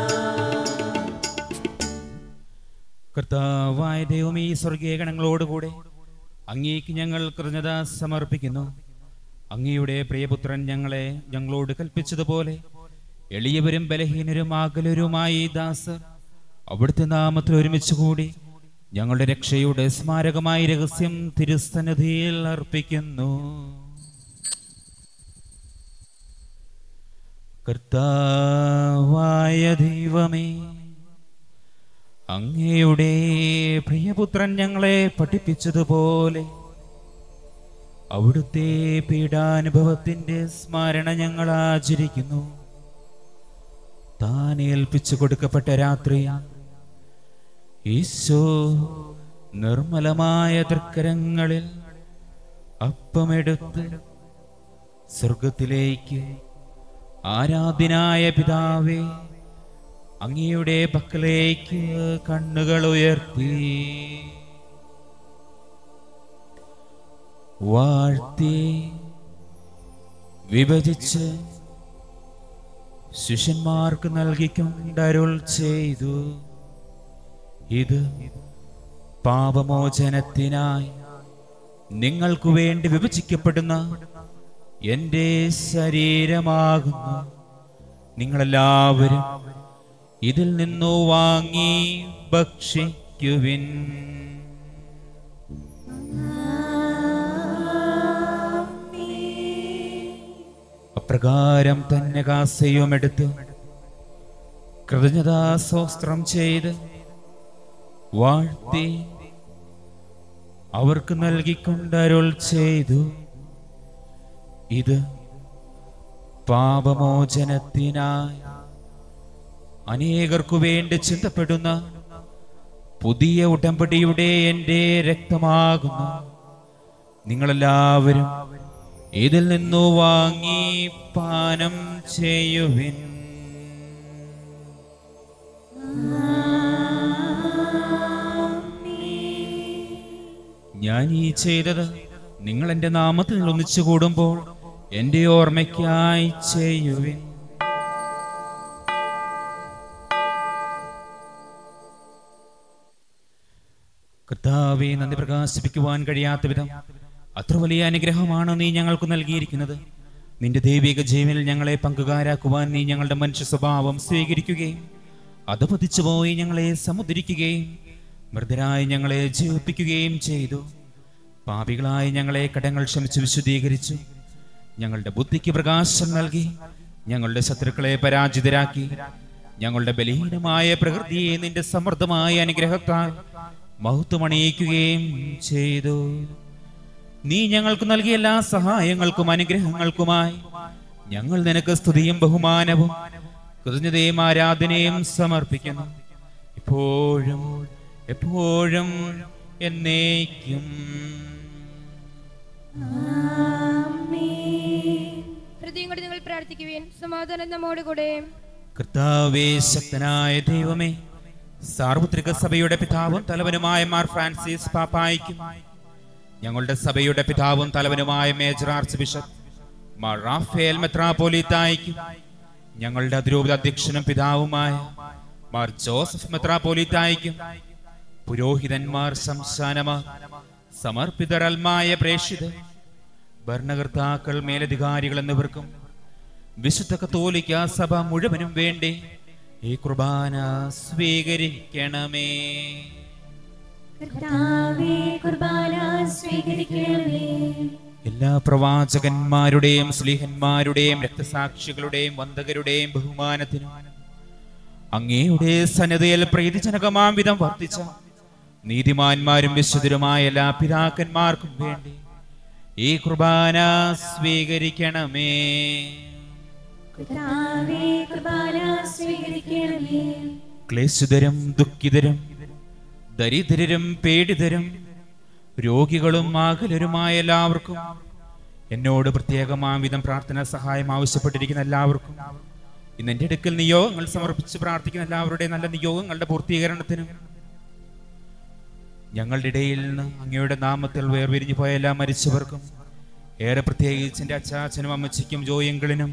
കർത്താവായ ദൈവം ഈ സ്വർഗീയ ഗണങ്ങളോടുകൂടെ അങ്ങേക്ക് ഞങ്ങൾ കൃതജ്ഞത സമർപ്പിക്കുന്നു അങ്ങയുടെ പ്രിയപുത്രൻ ഞങ്ങളെ ഞങ്ങളോട് കൽപ്പിച്ചതുപോലെ എളിയവരും ബലഹീനരും ആകലരുമായി ഈ ദാസർ അവിടുത്തെ നാമത്തിൽ ഒരുമിച്ച് കൂടി ഞങ്ങളുടെ രക്ഷയുടെ സ്മാരകമായ രഹസ്യം തിരുസന്നിധിയിൽ അർപ്പിക്കുന്നു കർത്താവായ ദൈവമേ അങ്ങയുടെ പ്രിയപുത്രൻ ഞങ്ങളെ പഠിപ്പിച്ചതുപോലെ അവിടുത്തെ പീഡാനുഭവത്തിന്റെ സ്മരണ ഞങ്ങൾ ആചരിക്കുന്നു താൻ ഏൽപ്പിച്ചു കൊടുക്കപ്പെട്ട രാത്രി ഈശോ നിർമ്മലമായ തൃക്കരങ്ങളിൽ അപ്പമെടുത്ത് സ്വർഗത്തിലേക്ക് ആരാധ്യനായ പിതാവേ അങ്ങയുടെ പക്കലേക്ക് കണ്ണുകൾ ഉയർത്തി വാഴ്ത്തി വിഭജിച്ച് ശിഷ്യന്മാർക്ക് നൽകിക്കൊണ്ടരുൾ ചെയ്തു ഇത് പാപമോചനത്തിനായി നിങ്ങൾക്കു വേണ്ടി വിഭജിക്കപ്പെടുന്ന എൻ്റെ ശരീരമാകുന്നു നിങ്ങളെല്ലാവരും ഇതിൽ നിന്നു വാങ്ങി ഭക്ഷിക്കുവിൻ അപ്രകാരം തന്നെ കാസയും എടുത്ത് കൃതജ്ഞതാസ്വസ്ത്രം ചെയ്ത് വാഴ്ത്തി അവർക്ക് നൽകിക്കൊണ്ടരുൾ ചെയ്തു ഇത് പാപമോചനത്തിനായി അനേകർക്കു വേണ്ടി ചിന്തപ്പെടുന്ന പുതിയ ഉടമ്പടിയുടെ എൻ്റെ രക്തമാകുന്നു നിങ്ങളെല്ലാവരും ഇതിൽ നിന്നു വാങ്ങി പാനം ചെയ്യുവിൻ ഞാൻ ഈ ചെയ്തത് നിങ്ങൾ എൻ്റെ നാമത്തിൽ ഒന്നിച്ചു കൂടുമ്പോൾ എൻ്റെ ഓർമ്മയ്ക്കായി ചെയ്യുവിൻ കർത്താവെ നന്ദി പ്രകാശിപ്പിക്കുവാൻ കഴിയാത്ത വിധം അത്ര വലിയ അനുഗ്രഹമാണ് നീ ഞങ്ങൾക്ക് നൽകിയിരിക്കുന്നത് നിന്റെ ദൈവിക ജീവനിൽ ഞങ്ങളെ പങ്കുകാരാക്കുവാൻ നീ ഞങ്ങളുടെ മനുഷ്യ സ്വഭാവം സ്വീകരിക്കുകയും അധപതിച്ചു പോയി ഞങ്ങളെ സമുദ്രിക്കുകയും മൃതരായി ഞങ്ങളെ ജീവിപ്പിക്കുകയും ചെയ്തു പാപികളായി ഞങ്ങളെ കടങ്ങൾ ക്ഷമിച്ച് വിശുദ്ധീകരിച്ചു ഞങ്ങളുടെ ബുദ്ധിക്ക് പ്രകാശം നൽകി ഞങ്ങളുടെ ശത്രുക്കളെ പരാജിതരാക്കി ഞങ്ങളുടെ ബലഹീനമായ പ്രകൃതിയെ നിന്റെ സമൃദ്ധമായ അനുഗ്രഹത്താൽ മഹത്വമണിയിക്കുകയും ചെയ്തു നീ ഞങ്ങൾക്ക് നൽകിയ എല്ലാ സഹായങ്ങൾക്കും അനുഗ്രഹങ്ങൾക്കുമായി ഞങ്ങൾ നിനക്ക് സ്തുതിയും ബഹുമാനവും കൃതജ്ഞതയും ആരാധനയും സമർപ്പിക്കുന്നു ഇപ്പോഴും എപ്പോഴും എന്നേക്കും ഹൃദയം കൊണ്ട് നിങ്ങൾ പ്രാർത്ഥിക്കുവേൻ സമാധാനം നമ്മോട് കൂടെ കർത്താവേ ശക്തനായ ദൈവമേ സാർവത്രിക സഭയുടെ പിതാവും തലവനുമായ മാർ ഫ്രാൻസിസ് പാപ്പായിക്കും ഞങ്ങളുടെ സഭയുടെ പിതാവും തലവനുമായ major archbishop Mar Raphael മെത്രാപോലിത്തായിക്കും ഞങ്ങളുടെ അതിരൂപത അധ്യക്ഷനും പിതാവുമായ മാർ ജോസഫ് മെത്രാപോലിത്തായിക്കും പുരോഹിതന്മാർ സംസ്ഥാനമാർ സമർപ്പിതരൽമായ പ്രേക്ഷിതർ ഭരണകർത്താക്കൾ മേലധികാരികൾ എന്നിവർക്കും വിശുദ്ധ കത്തോലിക്ക സഭ മുഴുവനും വേണ്ടി ഈ കുർബാന സ്വീകരിക്കണമേ കർത്താവേ കുർബാന സ്വീകരിക്കണമേ എല്ലാ പ്രവാചകന്മാരുടെയും സ്ലീഹന്മാരുടെയും രക്തസാക്ഷികളുടെയും വന്ദകരുടെയും ബഹുമാനത്തിനും അങ്ങയുടെ സന്നദ്ധയിൽ പ്രീതിജനകമാം വിധം വർദ്ധിച്ച നീതിമാന്മാരും വിശുദ്ധരുമായ എല്ലാ പിതാക്കന്മാർക്കും വേണ്ടി ഈ കുർബാന സ്വീകരിക്കണമേ കർത്താവേ കുർബാന സ്വീകരിക്കണമേ ക്ലേശിതരും ദുഃഖിതരും ദരിദ്രരും പീഡിതരും രോഗികളും ആകലരുമായ എല്ലാവർക്കും എന്നോട് പ്രത്യേകമാം വിധം പ്രാർത്ഥന സഹായം ആവശ്യപ്പെട്ടിരിക്കുന്ന എല്ലാവർക്കും ഇന്ന് എൻ്റെ അടുക്കൽ നിയോഗങ്ങൾ സമർപ്പിച്ച് പ്രാർത്ഥിക്കുന്ന എല്ലാവരുടെയും നല്ല നിയോഗങ്ങളുടെ പൂർത്തീകരണത്തിനും ഞങ്ങളുടെ ഇടയിൽ നിന്ന് അങ്ങയുടെ നാമത്തിൽ വേർപിരിഞ്ഞു പോയ എല്ലാ മരിച്ചവർക്കും ഏറെ പ്രത്യേകിച്ച് എൻ്റെ അച്ചാച്ചനും അമ്മച്ചിക്കും ജോയങ്കളിനും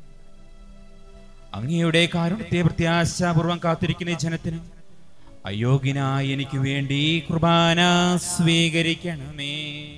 അങ്ങയുടെ കാരുണ്യത്തെ പ്രത്യാശാപൂർവം കാത്തിരിക്കുന്ന ഈ ജനത്തിന് അയോഗ്യനായി എനിക്ക് വേണ്ടി ഈ കുർബാന സ്വീകരിക്കണമേ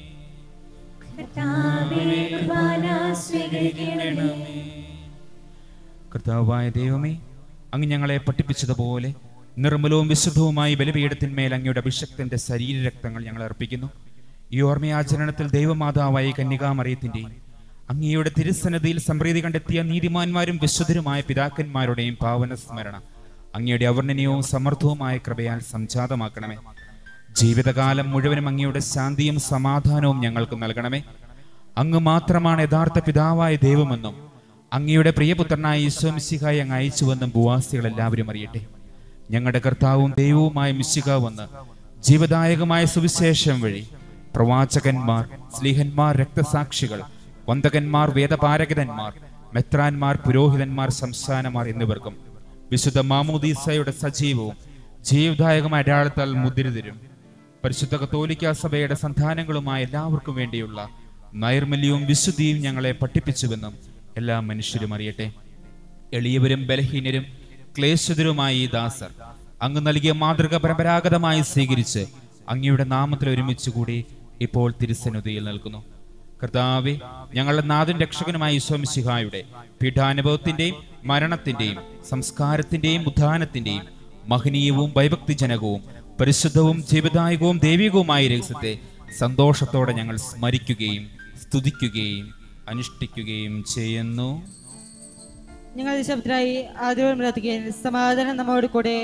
കർത്താവേ കുർബാന സ്വീകരിക്കണമേ കർത്താവായ ദൈവമേ അങ്ങ് ഞങ്ങളെ പഠിപ്പിച്ചതുപോലെ നിർമ്മലവും വിശുദ്ധവുമായി ബലിപീഠത്തിന്മേൽ അങ്ങയുടെ അഭിഷക്തന്റെ ശരീരരക്തങ്ങൾ ഞങ്ങൾ അർപ്പിക്കുന്നു ഈ ഓർമ്മയാചരണത്തിൽ ദൈവമാതാവായ കന്യകാമറിയത്തിന്റെയും അങ്ങയുടെ തിരുസന്നതിയിൽ സംപ്രീതി കണ്ടെത്തിയ നീതിമാന്മാരും വിശുദ്ധരുമായ പിതാക്കന്മാരുടെയും പാവന സ്മരണ അങ്ങയുടെ അവർണ്ണനീയവും സമർത്ഥവുമായ കൃപയാൽ സംജാതമാക്കണമേ ജീവിതകാലം മുഴുവനും അങ്ങയുടെ ശാന്തിയും സമാധാനവും ഞങ്ങൾക്ക് നൽകണമേ അങ്ങ് മാത്രമാണ് യഥാർത്ഥ പിതാവായ ദൈവമെന്നും അങ്ങയുടെ പ്രിയപുത്രനായ ഈശോമിശിഹായി അങ്ങ് അയച്ചുവെന്നും ഭൂവാസികൾ എല്ലാവരും അറിയട്ടെ ഞങ്ങളുടെ കർത്താവും ദൈവവുമായ മിശിക വന്ന് ജീവദായകമായ സുവിശേഷം വഴി പ്രവാചകന്മാർ സ്ലീഹന്മാർ രക്തസാക്ഷികൾ വന്ദകന്മാർ വേദപാരകന്മാർ മെത്രാന്മാർ പുരോഹിതന്മാർ സംസ്ഥാനമാർ എന്നിവർക്കും വിശുദ്ധ മാമോദീസയുടെ സജീവവും ജീവദായകമായ അടയാളത്താൽ മുദ്രിതരും പരിശുദ്ധ കത്തോലിക്ക സഭയുടെ സന്താനങ്ങളുമായ എല്ലാവർക്കും വേണ്ടിയുള്ള നൈർമല്യവും വിശുദ്ധിയും ഞങ്ങളെ പഠിപ്പിച്ചുവെന്നും എല്ലാ മനുഷ്യരും അറിയട്ടെ എളിയവരും ബലഹീനരും ക്ലേശിതരുമായ ഈ ദാസർ അങ്ങ് നൽകിയ മാതൃക പരമ്പരാഗതമായി സ്വീകരിച്ച് അങ്ങയുടെ നാമത്തിൽ ഒരുമിച്ച് കൂടി ഇപ്പോൾ തിരുസന്നുതിയിൽ നിൽക്കുന്നു കർത്താവെ ഞങ്ങളുടെ നാഥൻ രക്ഷകനുമായ ഈശോമിശിഹായുടെ പീഠാനുഭവത്തിന്റെയും മരണത്തിന്റെയും സംസ്കാരത്തിന്റെയും ഉദ്ധാനത്തിന്റെയും മഹനീയവും ഭയഭക്തിജനകവും പരിശുദ്ധവും ജീവദായകവും ദൈവികവുമായ രഹസ്യത്തെ സന്തോഷത്തോടെ ഞങ്ങൾ സ്മരിക്കുകയും സ്തുതിക്കുകയും അനുഷ്ഠിക്കുകയും ചെയ്യുന്നു ഞങ്ങൾ നിശബ്ദരായി ആദ്യവും പ്രാർത്ഥിക്കുകയും സമാധാനം നമ്മോട് കൂടെ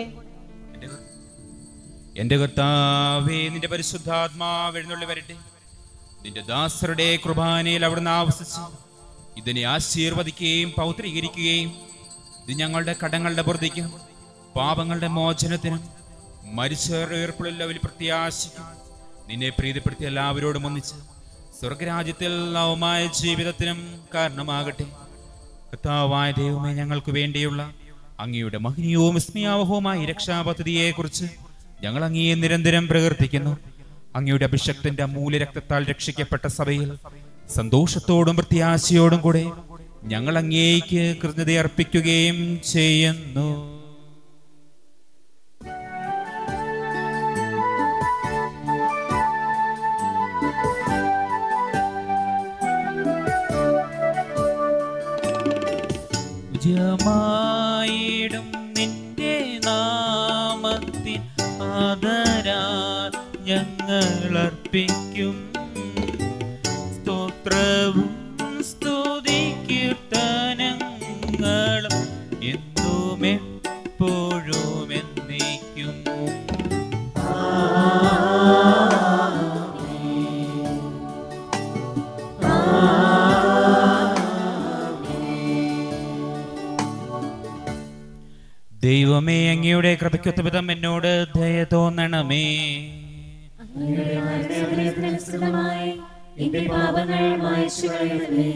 എന്റെ കർത്താവേ നിന്റെ പരിശുദ്ധാത്മാവ് എഴുന്നള്ളി വരട്ടെ നിന്റെ ദാസരുടെ കുർബാനയിൽ അവിടുന്ന് ആവസിച്ച് ഇതിനെ ആശീർവദിക്കുകയും പൗത്രീകരിക്കുകയും ഇത് ഞങ്ങളുടെ കടങ്ങളുടെ പുറത്തേക്കും പാപങ്ങളുടെ മോചനത്തിനും മരിച്ചവരുടെ വലിയ പ്രത്യാശിക്കും നിന്നെ പ്രീതിപ്പെടുത്തിയ എല്ലാവരോടും ഒന്നിച്ച് സ്വർഗരാജ്യത്തിൽ നവമായ ജീവിതത്തിനും കാരണമാകട്ടെ കർത്താവായ ദൈവമേ ഞങ്ങൾക്ക് വേണ്ടിയുള്ള അങ്ങയുടെ മഹനീയവും വിസ്മയാവഹവുമായ രക്ഷാപദ്ധതിയെക്കുറിച്ച് ഞങ്ങൾ അങ്ങയെ നിരന്തരം പ്രകീർത്തിക്കുന്നു അങ്ങയുടെ അഭിഷക്തന്റെ അമൂല്യ രക്തത്താൽ രക്ഷിക്കപ്പെട്ട സഭയിൽ സന്തോഷത്തോടും പ്രത്യാശയോടും കൂടെ ഞങ്ങൾ അങ്ങേക്ക് കൃതജ്ഞത അർപ്പിക്കുകയും ചെയ്യുന്നു പൂജ്യമായിടും നിന്റെ നാമത്തിൻ ആദരാൽ ഞങ്ങൾ അർപ്പിക്കും സ്തോത്രവും സ്തുതി കീർത്തനങ്ങളും എന്നും എപ്പോഴും എന്നേക്കും ദൈവമേ അങ്ങയുടെ കൃപയ്ക്കൊത്ത വിധം എന്നോട് ദയ തോന്നണമേ അങ്ങയുടെ മരണത്തിനനുസൃതമായി എന്റെ പാപങ്ങൾ മായ്ച്ചു കളയണമേ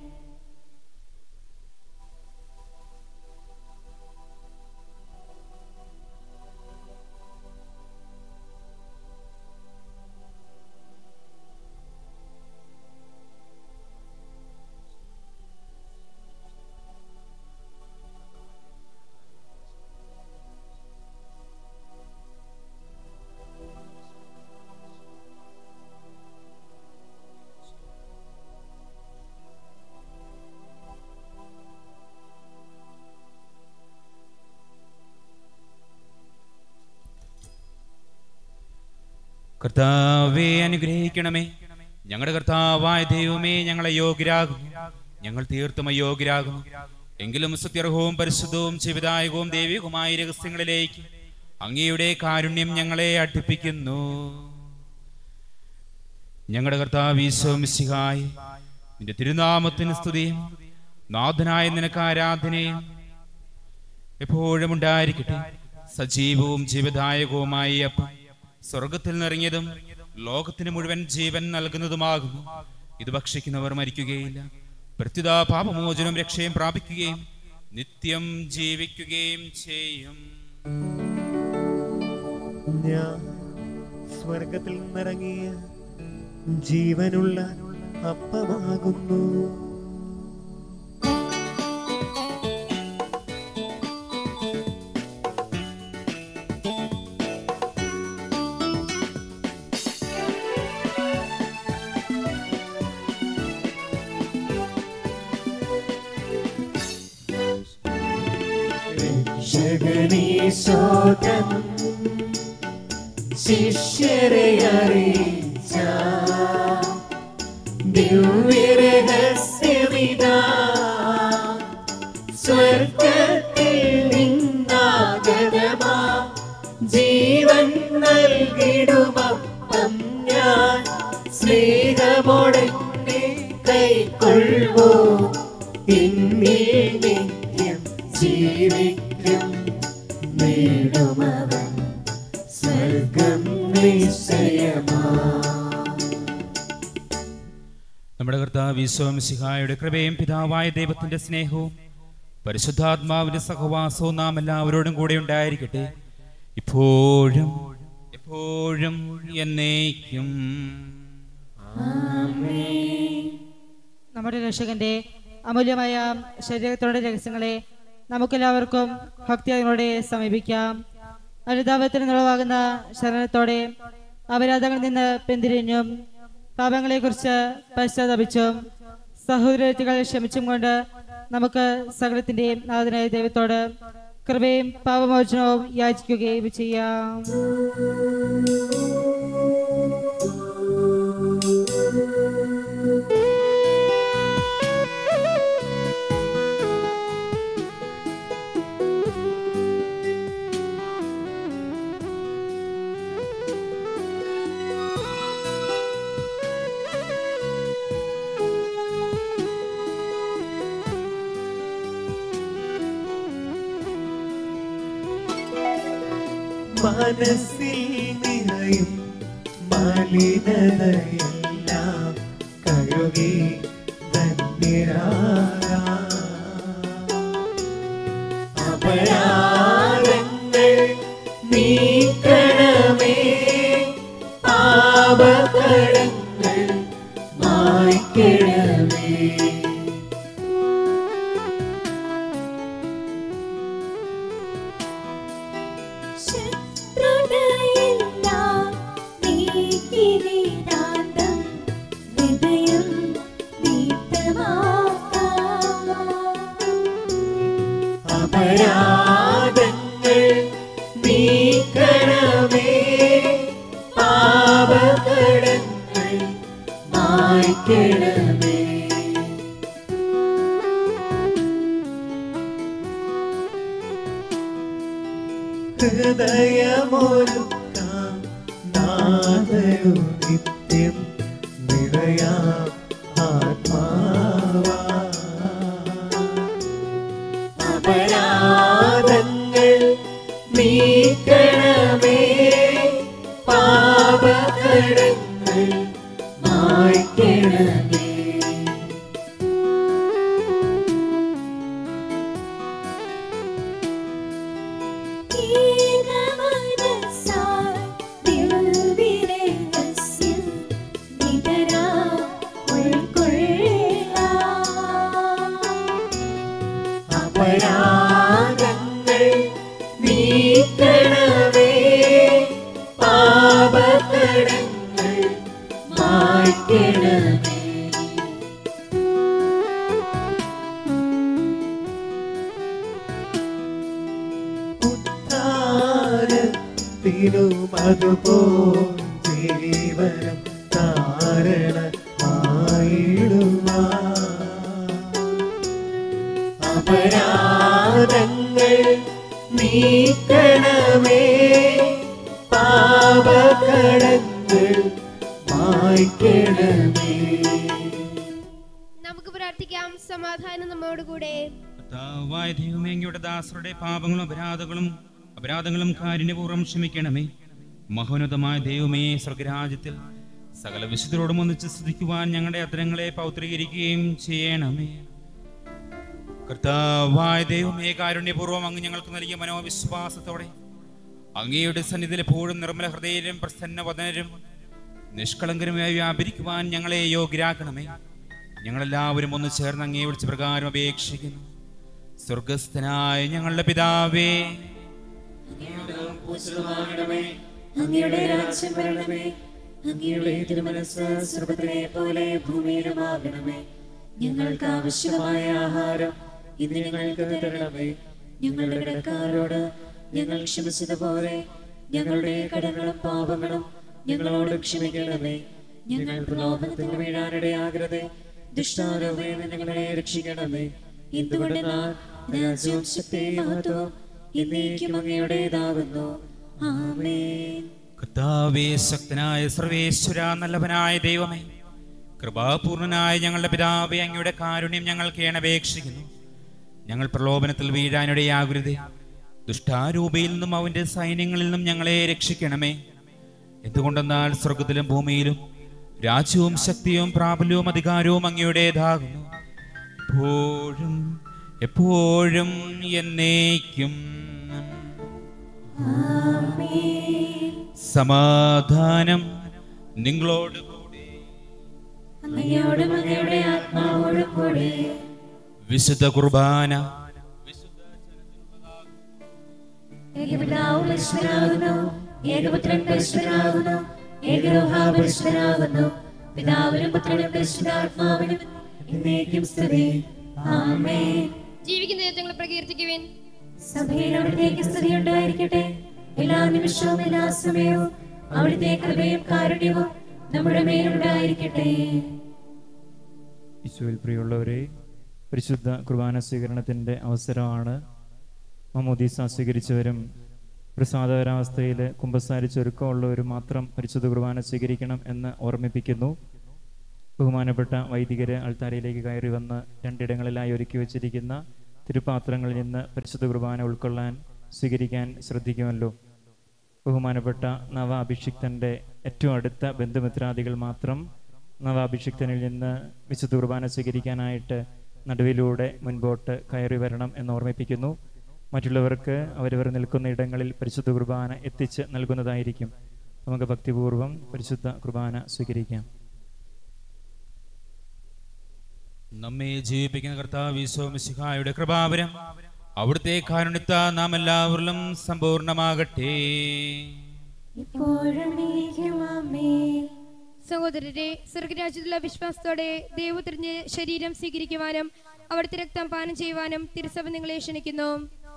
കർത്താവെ അനുഗ്രഹിക്കണമേ ഞങ്ങളുടെ കർത്താവായ ദൈവമേ ഞങ്ങളെ യോഗ്യരാകുന്നു ഞങ്ങൾ തീർത്തും അയോഗ്യരാകുന്നു എങ്കിലും സത്യർഹവും പരിശുദ്ധവും ജീവിതായകവും ദൈവികവുമായ രഹസ്യങ്ങളിലേക്ക് അങ്ങയുടെ കാരുണ്യം ഞങ്ങളെ അടുപ്പിക്കുന്നു ഞങ്ങളുടെ കർത്താവ് ഈശോ മിശിഹായി നിന്റെ തിരുനാമത്തിന് സ്തുതിയും നാഥനായ നിനക്ക് ആരാധനയും എപ്പോഴും ഉണ്ടായിരിക്കട്ടെ സജീവവും ജീവദായകവുമായി അപ്പം സ്വർഗത്തിൽ നിറങ്ങിയതും ലോകത്തിന് മുഴുവൻ ജീവൻ നൽകുന്നതുമാകുന്നു ഇത് ഭക്ഷിക്കുന്നവർ മരിക്കുകയില്ല പ്രത്യുത പാപമോചനവും രക്ഷയും പ്രാപിക്കുകയും നിത്യം ജീവിക്കുകയും ചെയ്യും ഞാൻ സ്വർഗത്തിൽ നിന്നിറങ്ങിയ ജീവനുള്ള അപ്പമാകുന്നു ജഗനീശോതൻ ശിഷ്യരെ അറിയിച്ച ദിവ്യരഹസ്യമിതാ സ്വർഗത്തിൽ നിന്നാഗതമാ ജീവൻ നൽകിടുമപ്പം ഞാൻ സ്നേഹമോടെ കൈക്കൊള്ളുവോ എന്നിൽ നിത്യം ജീവിക്കും നേടുമവൻ സ്വർഗം നിശ്ചയമാ നമ്മുടെ കർത്താവ് വിശ്വംസിഹായുടെ കൃപയും പിതാവായ ദൈവത്തിന്റെ സ്നേഹവും പരിശുദ്ധാത്മാവിന്റെ സഹവാസവും നാം എല്ലാവരോടും കൂടെ ഉണ്ടായിരിക്കട്ടെ ഇപ്പോഴും എപ്പോഴും എന്നേക്കും നമ്മുടെ രക്ഷകന്റെ അമൂല്യമായ ശരീരത്തോടെ രഹസ്യങ്ങളെ നമുക്കെല്ലാവർക്കും ഭക്തിയോടെ സമീപിക്കാം അനുതാപത്തിന് നിറവാകുന്ന ശരണത്തോടെ അപരാധങ്ങളിൽ നിന്ന് പിന്തിരിഞ്ഞും പാപങ്ങളെക്കുറിച്ച് പശ്ചാത്തപിച്ചും സഹോദരത്തുകൾ ക്ഷമിച്ചും കൊണ്ട് നമുക്ക് സകലത്തിന്റെയും നാഥനായ ദൈവത്തോട് കൃപയും പാപമോചനവും യാചിക്കുകയും ചെയ്യാം മനസ്സിൽ നിറയും മലിനതയെല്ലാം കഴുകി ധന്യരാകാം അപരാധങ്ങൾ നീക്കണമേ പാപകടങ്ങൾ മായ്ക്കണമേ ശത്രുതയെല്ലാം നീക്കി വേദാന്തം ഹൃദയം ദീപ്തമാക്കാം അപരാധങ്ങൾ നീക്കണമേ പാപകടങ്ങൾ മായ്ക്കണമേ ഹൃദയമൊരുക്കാം നാദരു നിത്യം നിറയാം ആത്മാവാ അപരാധങ്ങൾ നീക്കണമേ പാപകടങ്ങൾ മായ്ക്കണമേ ഏകമനസ്സാൽ ദിവ്യരഹസ്യം നിതരാം ഉൾക്കൊള്ളാം. അപരാധങ്ങൾ നീക്കണമേ പാപകടങ്ങൾ മായ്ക്കണമേ ഉദ്ധാരത്തിനും അതുപോൽ ജീവനം കാരണമായിടുവാ അപരാധങ്ങൾ നീക്കണമേ പാപകടങ്ങൾ മായ്ക്കണമേ നമുക്ക് പ്രാർത്ഥിക്കാം സമാധാനം നമ്മോടുകൂടെ കർത്താവായ ദൈവമേ അങ്ങയുടെ ദാസരുടെ പാപങ്ങളും അപരാധങ്ങളും അപരാധങ്ങളും കാരുണ്യപൂർവ്വം ക്ഷമിക്കണമേ മഹോന്നതമായ ദൈവമേ സ്വർഗരാജ്യത്തിൽ സകല വിശുദ്ധരോടും ഒന്നിച്ച് സ്തുതിക്കുവാൻ ഞങ്ങളുടെ അത്തരങ്ങളെ പൗത്രീകരിക്കുകയും ചെയ്യണമേ കർത്താവായ ദൈവമേ കാരുണ്യപൂർവ്വം അങ്ങ് ഞങ്ങൾക്ക് നൽകിയ മനോവിശ്വാസത്തോടെ അങ്ങയുടെ സന്നിധിയിൽ എപ്പോഴും നിർമ്മല ഹൃദയരും പ്രസന്നവദനരും നിഷ്കളങ്കരുമായി വ്യാപരിക്കുവാൻ ഞങ്ങളെ യോഗ്യരാക്കണമേ ഞങ്ങളെല്ലാവരും ഒന്ന് ചേർന്ന് അങ്ങേ വിളിച്ച പ്രകാരം അപേക്ഷിക്കുന്നു സ്വർഗസ്ഥനായ ഞങ്ങളുടെ പിതാവേ അങ്ങയുടെ രാജ്യം വരണമേ അങ്ങയുടെ തിരുമനസ് സ്വർഗത്തിലെ പോലെ ഭൂമിയിലുമാകണമേ ഞങ്ങൾക്ക് ആവശ്യമായ ആഹാരം ഇന്ന് ഞങ്ങൾക്ക് തരണമേ ഞങ്ങളുടെ കടക്കാരോട് ഞങ്ങൾ ക്ഷമിച്ചതുപോലെ ഞങ്ങളുടെ കടങ്ങളും പാപങ്ങളും ഞങ്ങളോട് ക്ഷമിക്കണമേ ഞങ്ങൾ പ്രലോഭനത്തിൽ വീഴാനിടയാകരുതേ ദുഷ്ടാരോപയിൽ നിന്ന് ഞങ്ങളെ രക്ഷിക്കണമേ എന്തുകൊണ്ടെന്നാൽ രാജ്യവും ശക്തിയും മഹത്വവും എന്നേക്കും അങ്ങയുടേതാകുന്നു ആമേൻ കർത്താവേ ശക്തനായ സർവേശ്വര നല്ലവനായ ദൈവമേ കൃപാപൂർണനായ ഞങ്ങളുടെ പിതാവേ അങ്ങയുടെ കാരുണ്യം ഞങ്ങൾക്ക് അപേക്ഷിക്കുന്നു ഞങ്ങൾ പ്രലോഭനത്തിൽ വീഴാനിടയാകരുതേ ദുഷ്ടാരൂപയിൽ നിന്നും അവന്റെ സൈന്യങ്ങളിൽ നിന്നും ഞങ്ങളെ രക്ഷിക്കണമേ എന്തുകൊണ്ടെന്നാൽ സ്വർഗത്തിലും ഭൂമിയിലും രാജ്യവും ശക്തിയും പ്രാബല്യവും അധികാരവും അങ്ങയുടേതാകുന്നു എപ്പോഴും എപ്പോഴും എന്നേക്കും സമാധാനം നിങ്ങളോട് കൂടെ അങ്ങയോടും അങ്ങയുടെ ആത്മാവോടും കൂടെ വിശുദ്ധ കുർബാന ഏകപിതാവ് പരിശുദ്ധനാകുന്നു ഏകപുത്രൻ പരിശുദ്ധനാകുന്നു ഏകരോഹ പരിശുദ്ധനാകുന്നു പിതാവിനും പുത്രനും പരിശുദ്ധാത്മാവിനും എന്നേക്കും സ്തുതി ആമേൻ ജീവിക്കുന്ന ദൈവങ്ങളെ പ്രകീർത്തിക്കുവിൻ സഭയിൽ അവിടുത്തേക്ക് സ്തുതി ഉണ്ടായിരിക്കട്ടെ എല്ലാ നിമിഷവും എല്ലാ സമയവും അവിടുത്തെ കൃപയും കാരുണ്യവും നമ്മുടെ മേലുണ്ടായിരിക്കട്ടെ ഈശോയിൽ പ്രിയമുള്ളവരെ പരിശുദ്ധ കുർബാന സ്വീകരണത്തിൻ്റെ അവസരമാണ് മമോദീസ സ്വീകരിച്ചവരും പ്രസാദകരാവസ്ഥയിൽ കുമ്പസാരിച്ചൊരുക്കമുള്ളവരും മാത്രം പരിശുദ്ധ കുർബാന സ്വീകരിക്കണം എന്ന് ഓർമ്മിപ്പിക്കുന്നു ബഹുമാനപ്പെട്ട വൈദികര് അൾത്താരയിലേക്ക് കയറി വന്ന് രണ്ടിടങ്ങളിലായി ഒരുക്കി വച്ചിരിക്കുന്ന തിരുപാത്രങ്ങളിൽ നിന്ന് പരിശുദ്ധ കുർബാന ഉൾക്കൊള്ളാൻ സ്വീകരിക്കാൻ ശ്രദ്ധിക്കുമല്ലോ ബഹുമാനപ്പെട്ട നവാഭിഷിക്തൻ്റെ ഏറ്റവും അടുത്ത ബന്ധുമിത്രാദികൾ മാത്രം നവാഭിഷിക്തനിൽ നിന്ന് വിശുദ്ധ കുർബാന സ്വീകരിക്കാനായിട്ട് നടുവിലൂടെ മുൻപോട്ട് കയറി വരണം എന്ന് ഓർമ്മിപ്പിക്കുന്നു മറ്റുള്ളവർക്ക് അവരവർ നിൽക്കുന്ന ഇടങ്ങളിൽ പരിശുദ്ധ കുർബാന എത്തിച്ച് നൽകുന്നതായിരിക്കും നമുക്ക് ഭക്തിപൂർവ്വം പരിശുദ്ധ കുർബാന സ്വീകരിക്കാം നമ്മെ ജീവിപ്പിക്കുന്ന കർത്താവ് ഈശോമിശിഹായുടെ കൃപാവരം അവിടുത്തെ കാരുണ്യത്ത നാം എല്ലാവരിലും സമ്പൂർണമാകട്ടെ ഇപ്പോഴും നീക്കുമമ്മേ സഹോദരരെ സ്വർഗരാജ്യത്തിലുള്ള വിശ്വാസത്തോടെ ദൈവത്തിരിഞ്ഞ് ശരീരം സ്വീകരിക്കുവാനും അവിടുത്തെ രക്തം പാനം ചെയ്യുവാനും തിരുസഭ നിങ്ങളെ ക്ഷണിക്കുന്നു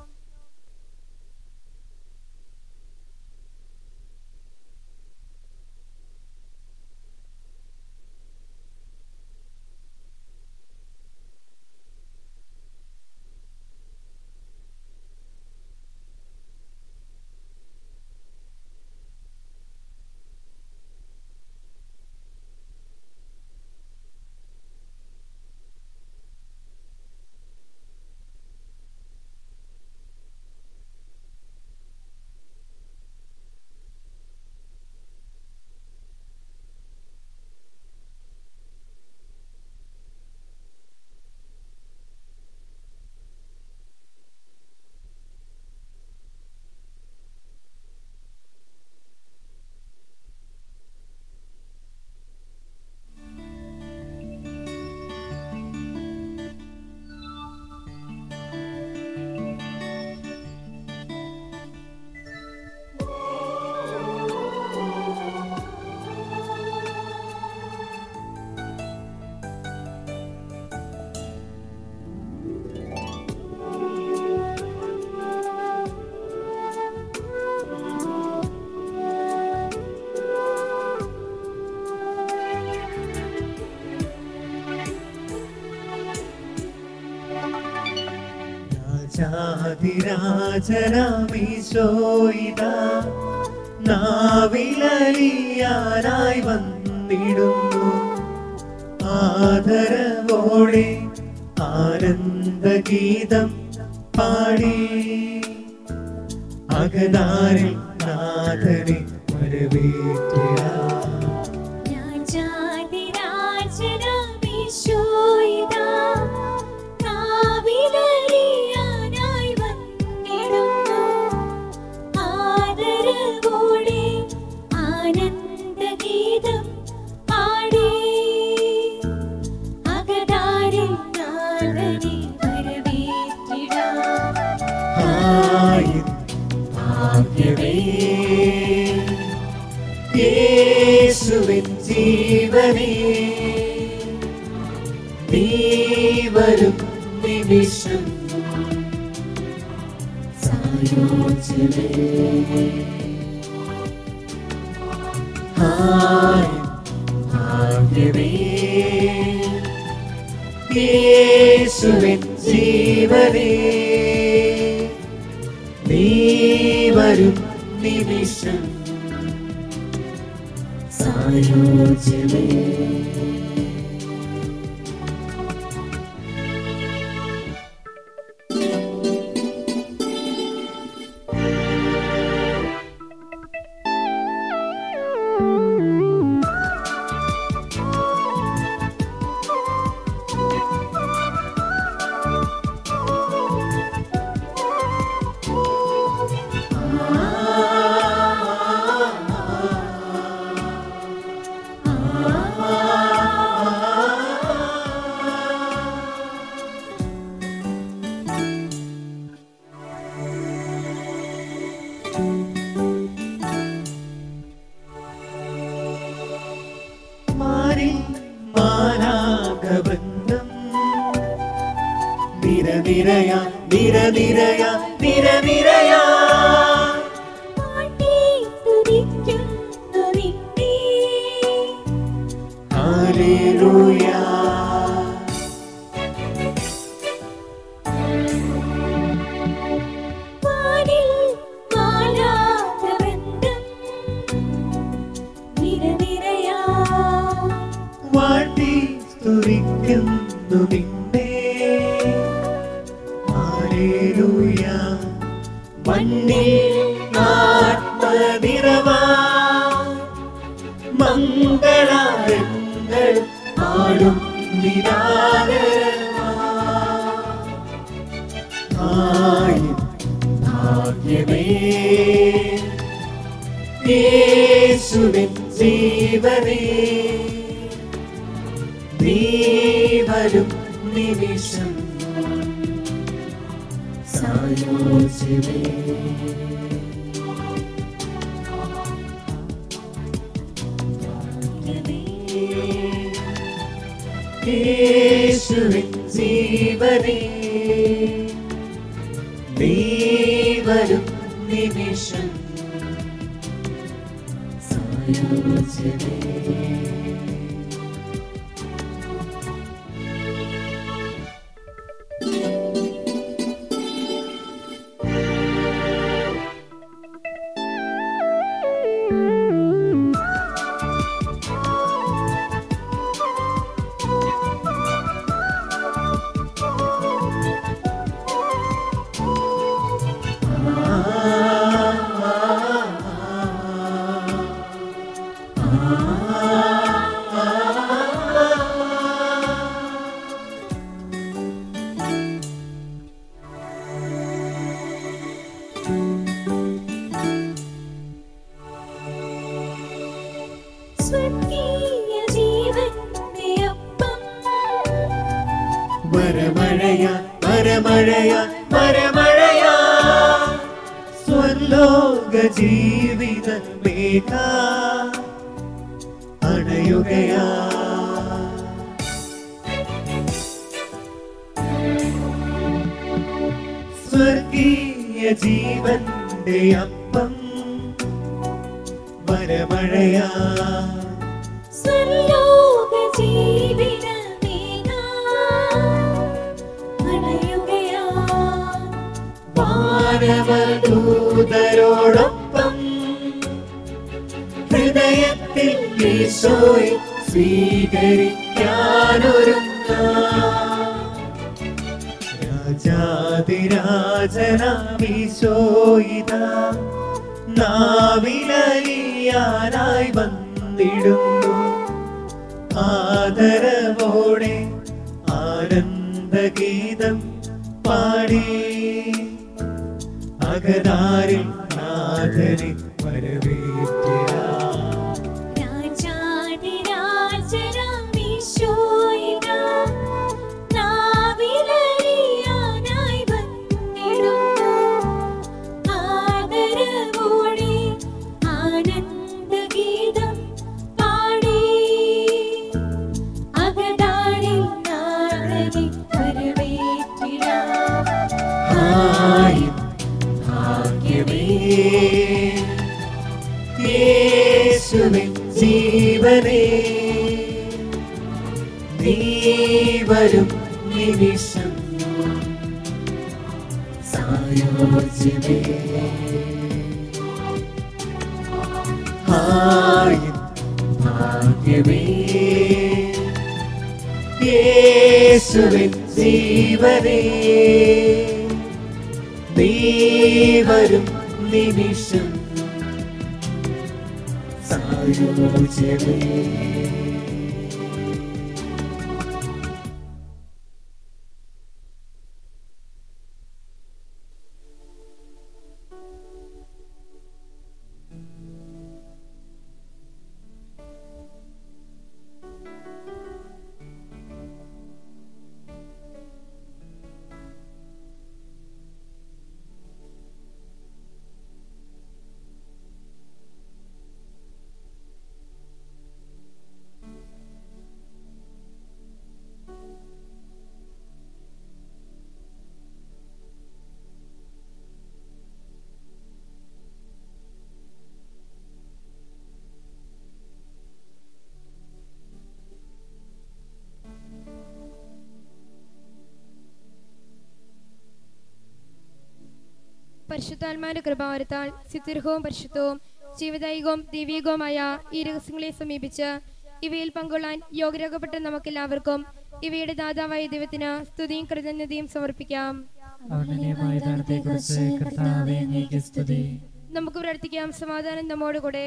രാജാതിരാജനമീശോയിതാ നാവിലലിയാനായി വന്നിടുന്നു ആദരവോടെ ആനന്ദഗീതം പാടി അകതാരിൽ നാഥനെ വരവേറ്റിടാം രാജാതിരാജനമീശോയിതാ കാവിലലിയാനായി വന്നിടുന്നു ആദരവോടെ ആനന്ദഗീതം പാടി അകതാരിൽ നാഥനെ വരവേറ്റിടാം ഹായ് ഭാഗ്യമേ യേശുവിൻ ജീവനേ നീ വരും നിമിഷം സായോജ്യമേ ഹായ് ഭാഗ്യമേ യേശുവിൻ ജീവനേ നീ വരും നിമിഷം സായോജ്യമേ മാറി മാനാകബന്ധം നിരനിരയാ നിരനിരയാ നിരനിരയാ പാട്ടി തുതിക്കുന്നു നിന്നെ ഹല്ലേലൂയാ വാനിൽ മാലാഖവൃന്ദം നിരനിരയാ വാഴ്ത്തി സ്തുതിക്കുന്നു നിന്നെ ഹല്ലേലൂയാ മണ്ണിൽ ആത്മ ആയും ഭാഗ്യമേ യേശുവിൻ ജീവനേ നീ വരും നിമിഷം സായോജ്യമേ യേശുവിൻ ജീവനേ നീ വരും നിമിഷം സായോജ്യമേ സ്വർഗീയ ജീവന്റെ അപ്പം വരമഴയ വരമഴയ വരമഴയ സ്വർലോക ജീവിത മേഘ അണയുകയാ സ്വർഗീയ ജീവന്റെ അപ്പം വരമഴയാ സ്വർലോക ജീവിതമേഘ അണയുകയാ വാനവദൂതരോടൊപ്പം ഹൃദയത്തിൽ ഈശോയെ സ്വീകരിക്കാനൊരുങ്ങ രാജാതിരാജനാമീശോയിത നാവിലലിയാനായി വന്നിടുന്നു ആദരവോടെ ആനന്ദഗീതം പാടി അകതാരിൽ നാഥനെ വരവേറ്റിടാ രാജാതിരാജനമീശോയിതാ നാവിലലിയാനായി വന്നിടുന്നു ആദരവോടെ ആനന്ദഗീതം പാടി അകതാരിൽ നാഥനെ വരവേറ്റിടാം ആയും ഭാഗ്യമേ യേശുവിൻ ജീവനേ നീ വരും നിമിഷം സായോജ്യമേ ആയും ഭാഗ്യമേ യേശുവിൻ ജീവനേ നീ വരും നിമിഷം സായോജ്യമേ പരിശുദ്ധാത്മാവിന്റെ കൃപാവരത്താൽ സിത്തിർഹവും പരിശുദ്ധവും ജീവദായികവും ദൈവികവുമായ ഈ രഹസ്യങ്ങളെ സമീപിച്ച് ഇവയിൽ പങ്കൊള്ളാൻ യോഗ്യരാകപ്പെട്ട നമുക്കെല്ലാവർക്കും ഇവയുടെ ദാതാവായ ദൈവത്തിന് സ്തുതിയും കൃതജ്ഞതയും സമർപ്പിക്കാം ഔന്നത്യമായ ദാനത്തെക്കുറിച്ച് കർത്താവേ അങ്ങേക്ക് സ്തുതി നമുക്ക് പ്രാർത്ഥിക്കാം സമാധാനം നമ്മോടുകൂടെ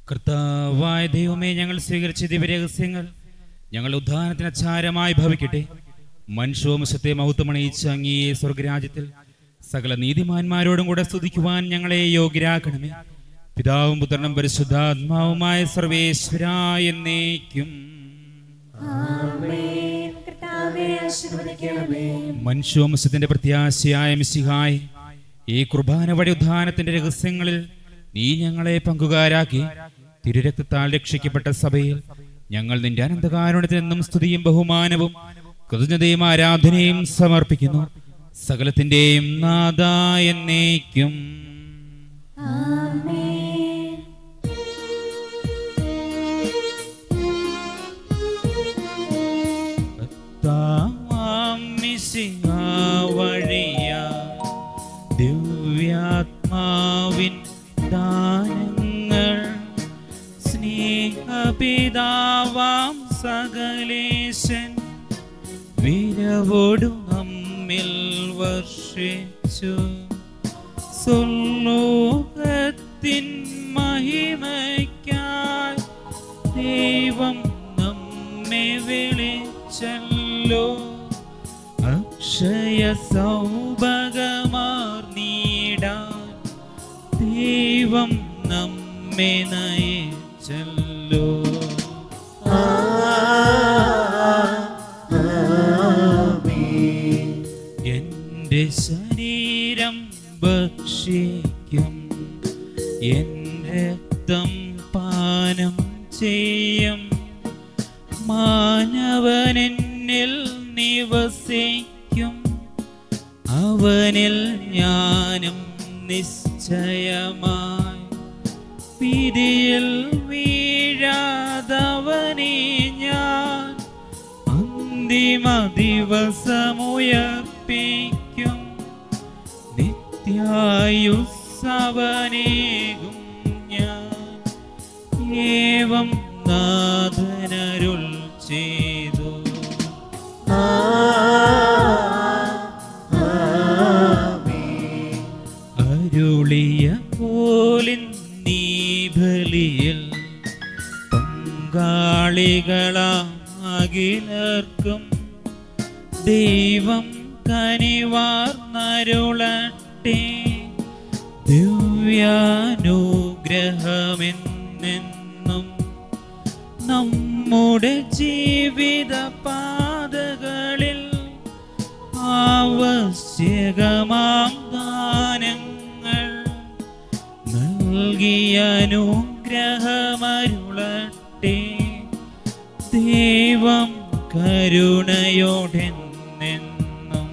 കർത്താവായ ദൈവമേ ഞങ്ങൾ സ്വീകരിച്ച ദിവ്യരഹസ്യങ്ങൾ ഞങ്ങൾ ഉദ്ധാനത്തിന് അച്ചാരമായി ഭവിക്കട്ടെ മനുഷ്യവംശത്തെ മൗത്തമണിയിച്ച അങ്ങേ സ്വർഗരാജ്യത്തിൽ സകല നീതിമാന്മാരോടും കൂടെ സ്തുതിക്കുവാൻ ഞങ്ങളെ യോഗ്യരാക്കണമേ പിതാവും പുത്രനും പരിശുദ്ധാത്മാവുമായ സർവേശ്വര എന്നേക്കും ആമേൻ കർത്താവേ ആശീർവദിക്കണമേ മനുഷ്യവംശത്തിന്റെ പ്രത്യാശയായ മിശിഹായ് ഈ കുർബാന വഴി ഉദ്ധാനത്തിന്റെ രഹസ്യങ്ങളിൽ നീ ഞങ്ങളെ പങ്കുകാരാക്കി തിരുരക്തത്താൽ രക്ഷിക്കപ്പെട്ട സഭയിൽ ഞങ്ങൾ നിന്റെ അനന്തകാരുണ്യത്തിൽ നിന്നും സ്തുതിയും ബഹുമാനവും കൃതജ്ഞതയും ആരാധനയും സമർപ്പിക്കുന്നു സകലത്തിന്റെയും നാദ എന്നേക്കും ആമേൻ കർത്താവാം മിശിഹാ വഴിയാ ദിവ്യാത്മാവിൻ ദാനങ്ങൾ സ്നേഹപിതാവാം സകലേശൻ വിരവോടു നമ്മിൽ വർഷിച്ചു സ്വർലോകത്തിൻ മഹിമയ്ക്കായി ദൈവം നമ്മെ വിളിച്ചല്ലോ അക്ഷയ സൗഭഗമാർന്നീടാൻ ദൈവം നമ്മെ നയിച്ചല്ലോ എന്റെ ശരീരം ഭക്ഷിക്കും എൻ രക്തം പാനം ചെയ്യും മാനവനെന്നിൽ നിവസിക്കും അവനിൽ ഞാനും നിശ്ചയമായി വിധിയിൽ വീഴാതവനെ ഞാൻ അന്തിമ ദിവസമുയർപ്പിക്കും നിത്യായുസവനേകും ഞാൻ ഏവം നാഥനരുൾ ചെയ്തു അരുളിയ പോലിൻ നീ ബലിയിൽ പങ്കാളികളാകിലർക്കും ദൈവം കനിവാർന്നരുളട്ടെ ദിവ്യാനുഗ്രഹമെന്നെന്നും നമ്മുടെ ജീവിത പാതകളിൽ ആവശ്യകമാം ദാനങ്ങൾ നൽകിയ അനുഗ്രഹമരുളട്ടെ ദൈവം കരുണയോടെന്നെന്നും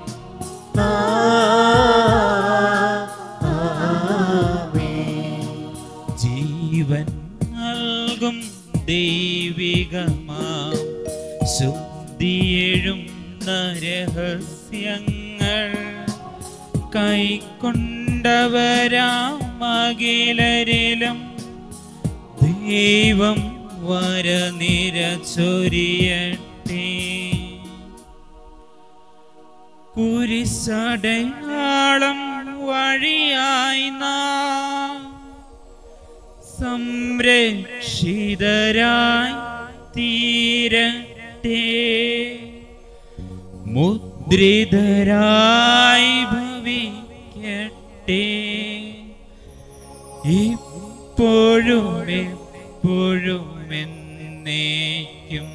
ജീവൻ നൽകും ദൈവികമാം ശുദ്ധിയെഴും രഹസ്യങ്ങൾ കൈക്കൊണ്ടവരാമകിലരിലും ദൈവം വരനിര ചൊരിയട്ടെ കുരിശടയാളം വഴിയായി നാം സംരക്ഷിതരായി തീരട്ടെ മുദ്രിതരായി ഭവിക്കട്ടെ ഇപ്പോഴും എപ്പോഴും എന്നേക്കും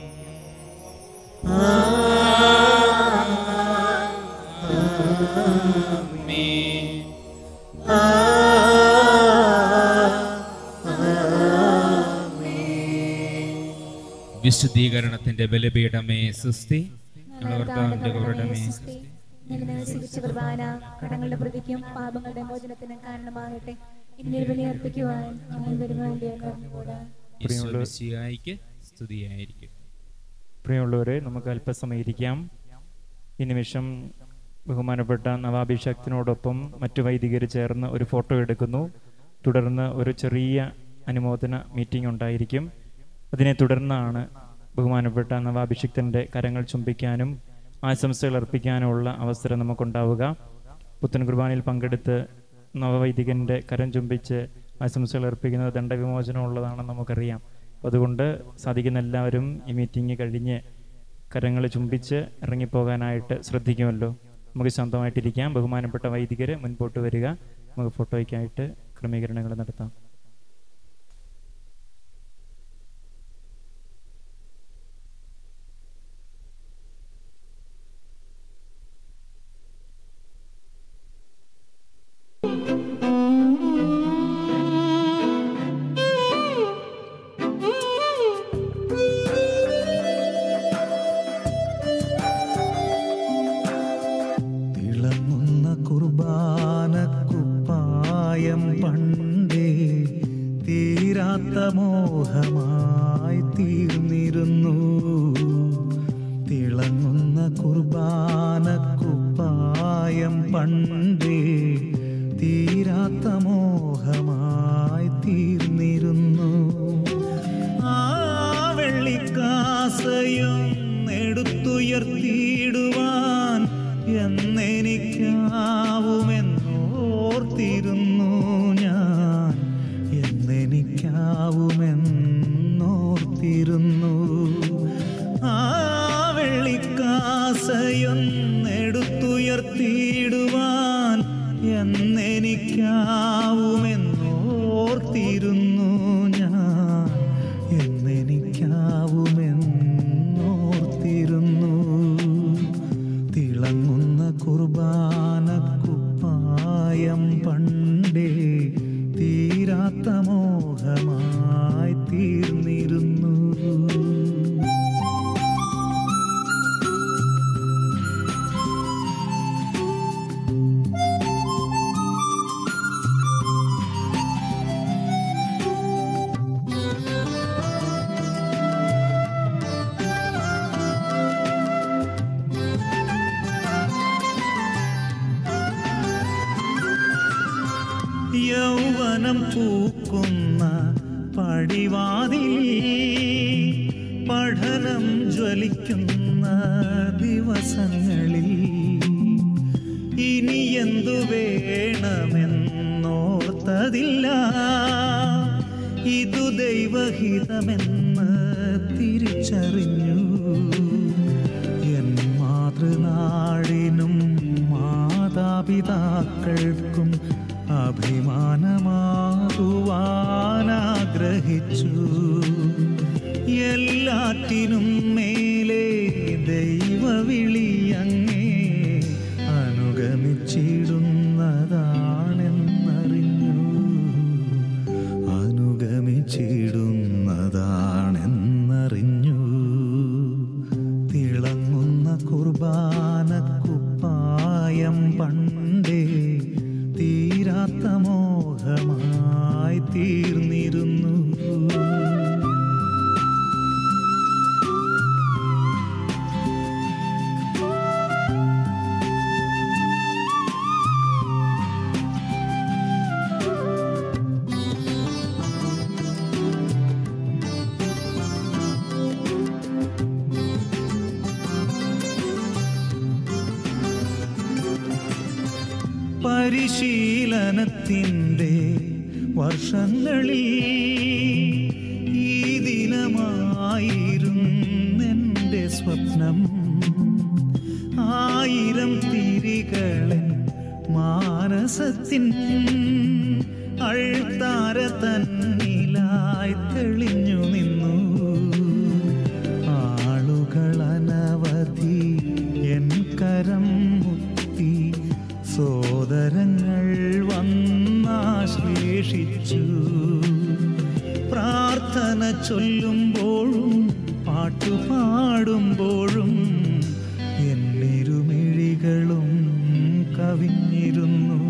ആമേൻ. വിശുദ്ധീകരണത്തിന്റെ ബലപീഠമേ സുസ്തി ഞങ്ങളുടെ കർത്താവിന്റെ കവറുടമേ സുസ്തി സ്വീകരിച്ച കുർബാന കടങ്ങളുടെ പ്രതിക്കും പാപങ്ങളുടെ മോചനത്തിനും കാരണമാകട്ടെ ഇനി ബലി അർപ്പിക്കുവാൻ ഞങ്ങൾ വരുവാൻ അറിഞ്ഞുകൂടാ യേശുമിശിഹായിക്ക് സ്തുതിയായിരിക്കും പ്രിയമുള്ളവരെ നമുക്ക് അല്പസമയം ഇരിക്കാം ഈ നിമിഷം ബഹുമാനപ്പെട്ട നവാഭിഷക്തിനോടൊപ്പം മറ്റു വൈദികർ ചേർന്ന് ഒരു ഫോട്ടോ എടുക്കുന്നു തുടർന്ന് ഒരു ചെറിയ അനുമോദന മീറ്റിംഗ് ഉണ്ടായിരിക്കും അതിനെ തുടർന്നാണ് ബഹുമാനപ്പെട്ട നവാഭിഷിക്തൻ്റെ കരങ്ങൾ ചുംബിക്കാനും ആശംസകൾ അർപ്പിക്കാനുമുള്ള അവസരം നമുക്കുണ്ടാവുക പുത്തൻ കുർബാനയിൽ പങ്കെടുത്ത് നവവൈദികൻ്റെ കരം ചുംബിച്ച് ആശംസകൾ അർപ്പിക്കുന്നത് ദണ്ഡവിമോചനമുള്ളതാണെന്ന് നമുക്കറിയാം അപ്പോൾ അതുകൊണ്ട് സാധിക്കുന്ന എല്ലാവരും ഈ മീറ്റിംഗ് കഴിഞ്ഞ് കരങ്ങൾ ചുംബിച്ച് ഇറങ്ങിപ്പോകാനായിട്ട് ശ്രദ്ധിക്കുമല്ലോ നമുക്ക് ശാന്തമായിട്ടിരിക്കാം ബഹുമാനപ്പെട്ട വൈദികർ മുൻപോട്ട് വരിക നമുക്ക് ഫോട്ടോയ്ക്കായിട്ട് ക്രമീകരണങ്ങൾ നടത്താം തിളങ്ങുന്ന കുർബാന കുപ്പായം പണ്ടേ തീരാത്ത മോഹമായി തീർന്നിരുന്നു തിളങ്ങുന്ന കുർബാന കുപ്പായം പണ്ടേ തീരാത്ത മോഹമായി തീർന്നിരുന്നു ആ വെള്ളിക്കാസയും എടുത്തുയർത്തിയിടുവാൻ എന്നെനിക്കാവുമെന്നോർത്തിരുന്നു ഞാൻ എന്നെനിക്കാവുമെന്നോർത്തിരുന്നു ആ വെള്ളിക്കാസയൊന്നെടുത്തുയർത്തിയിടുവാൻ എന്നെനിക്കാവുമെന്നോർത്തിരുന്നു ഞാൻ എന്നെനിക്കാവുമെന്നോർത്തിരുന്നു തിളങ്ങുന്ന കുർബാന കുപ്പായം പണ്ടേ തീരാത്ത മോഹമായി തീർന്നിരുന്നു യൗവനം പൂക്കുന്ന പടിവാതിൽ പഠനം ജ്വലിക്കുന്ന ദിവസങ്ങളിൽ ഇനി എന്തു വേണമെന്നോർത്തതില്ല ഇതു ദൈവഹിതമെന്ന് തിരിച്ചറിഞ്ഞു എൻ മാതൃനാടിനും മാതാപിതാക്കൾക്കും അഭിമാനമാകുവാനാഗ്രഹിച്ചു എല്ലാറ്റിനും മേലെ ദൈവവിളിയങ്ങേ അനുഗമിച്ചിടുന്നതാണെന്നറിഞ്ഞു അനുഗമിച്ചിടുന്നതാണെന്നറിഞ്ഞു തിളങ്ങുന്ന കുർബാന കുപ്പായം പണ്ടേ തീരാത്ത മോഹമായി തീർന്നിരുന്നു പരിശീലനത്തിൻ്റെ വർഷങ്ങളിൽ ഈ ദിനമായിരുന്നെൻ്റെ സ്വപ്നം ആയിരം തിരികളൻ മാനസത്തിൻ അൾത്താര തന്നിലായി തെളിഞ്ഞു നിന്നു ആളുകൾ അനവധി എൻ കരം മുത്തി സോദരങ്ങൾ വന്നാശ്ലേഷിച്ചു പ്രാർത്ഥന ചൊല്ലുമ്പോഴും പാട്ടുപാടുമ്പോഴും എന്നിരുമിഴികളും കവിഞ്ഞിരുന്നു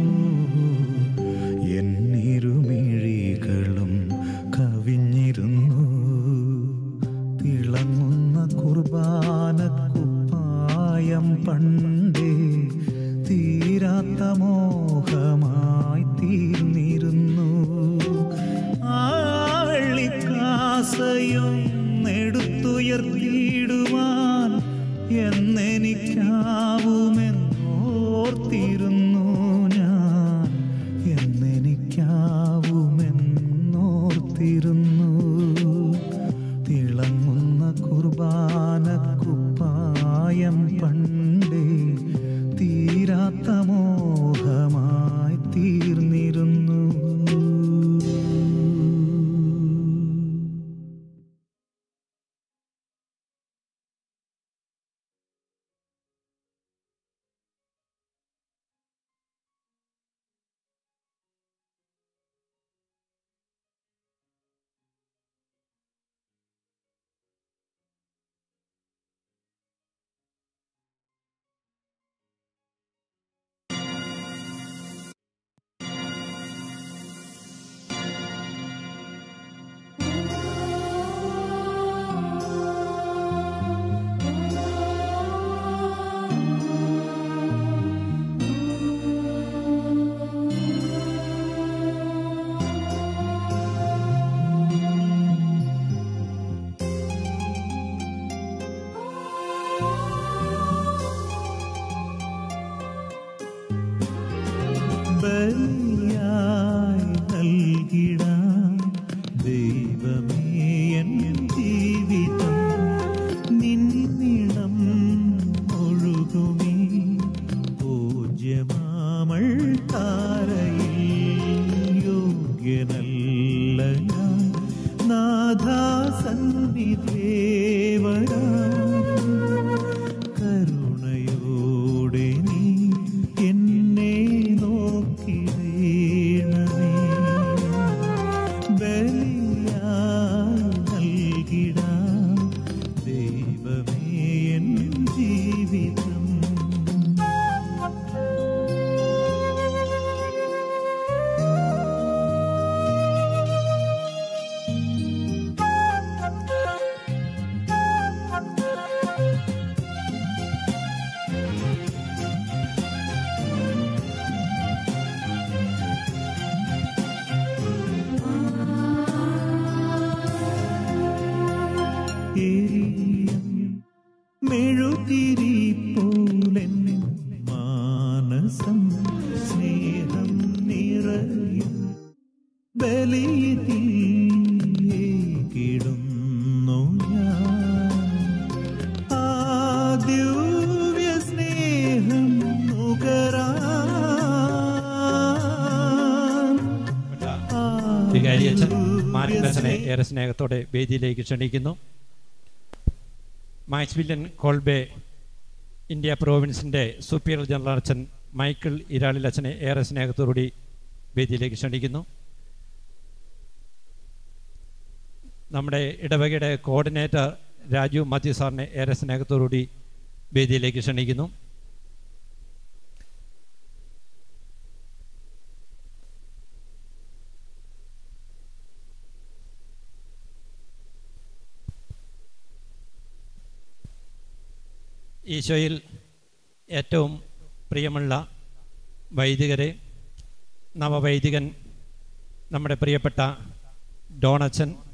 എന്നിരുമിഴികളും കവിഞ്ഞിരുന്നു തിളങ്ങുന്ന കുർബാന കുപ്പായം പണ്ടേ തീരാത്ത മോഹമായി തീർന്നിരുന്നു ആ വെള്ളിക്കാസയും എടുത്തുയർത്തിയിടുവാൻ എന്നെനിക്കാവുമെന്നോർത്തിരുന്നു ഞാൻ കുർബാന കുപ്പായം പണ്ടേ തീരാത്ത മോഹമായി തീർന്നിരുന്നു ബലിയായി നൽകിടാം ദൈവമേ എൻ ജീവിതം നിന്നിടം ഒഴുകുമീ പൂജ്യമാമൾ താരയിൽ യോഗ്യനല്ല ഞാൻ നാഥാ സന്നിധേവരാ കരുണയോടെ നീ എന്നെ നോക്കിടേണമേ ബലിയായി നൽകിടാം ദൈവമേ എൻ ജീവിതം എരിയും മെഴുതിരി പോലെൻ മാനസം സ്നേഹം നിറയും ബലിയിടുന്നു ഞാൻ ആ ദിവ്യ സ്നേഹം നുകരാൻ വികാരിയച്ഛൻ മാർക്കച്ചനെ ഏറെ സ്നേഹത്തോടെ വേദിയിലേക്ക് ക്ഷണിക്കുന്നു മാക്സ്വില്ലൻ കോൾബെ ഇന്ത്യ പ്രോവിൻസിൻ്റെ സൂപ്പീരിയർ ജനറൽ അച്ഛൻ മൈക്കിൾ ഇരാളിൽ അച്ഛനെ ഏറെ സ്നേഹത്തോടുകൂടി വേദിയിലേക്ക് ക്ഷണിക്കുന്നു നമ്മുടെ ഇടവകയുടെ കോർഡിനേറ്റർ രാജു മാത്യു സാറിനെ ഏറെ സ്നേഹത്തോടുകൂടി വേദിയിലേക്ക് ക്ഷണിക്കുന്നു ഈശോയിൽ ഏറ്റവും പ്രിയമുള്ള വൈദികരെ നവവൈദികൻ നമ്മുടെ പ്രിയപ്പെട്ട ഡോണച്ചൻ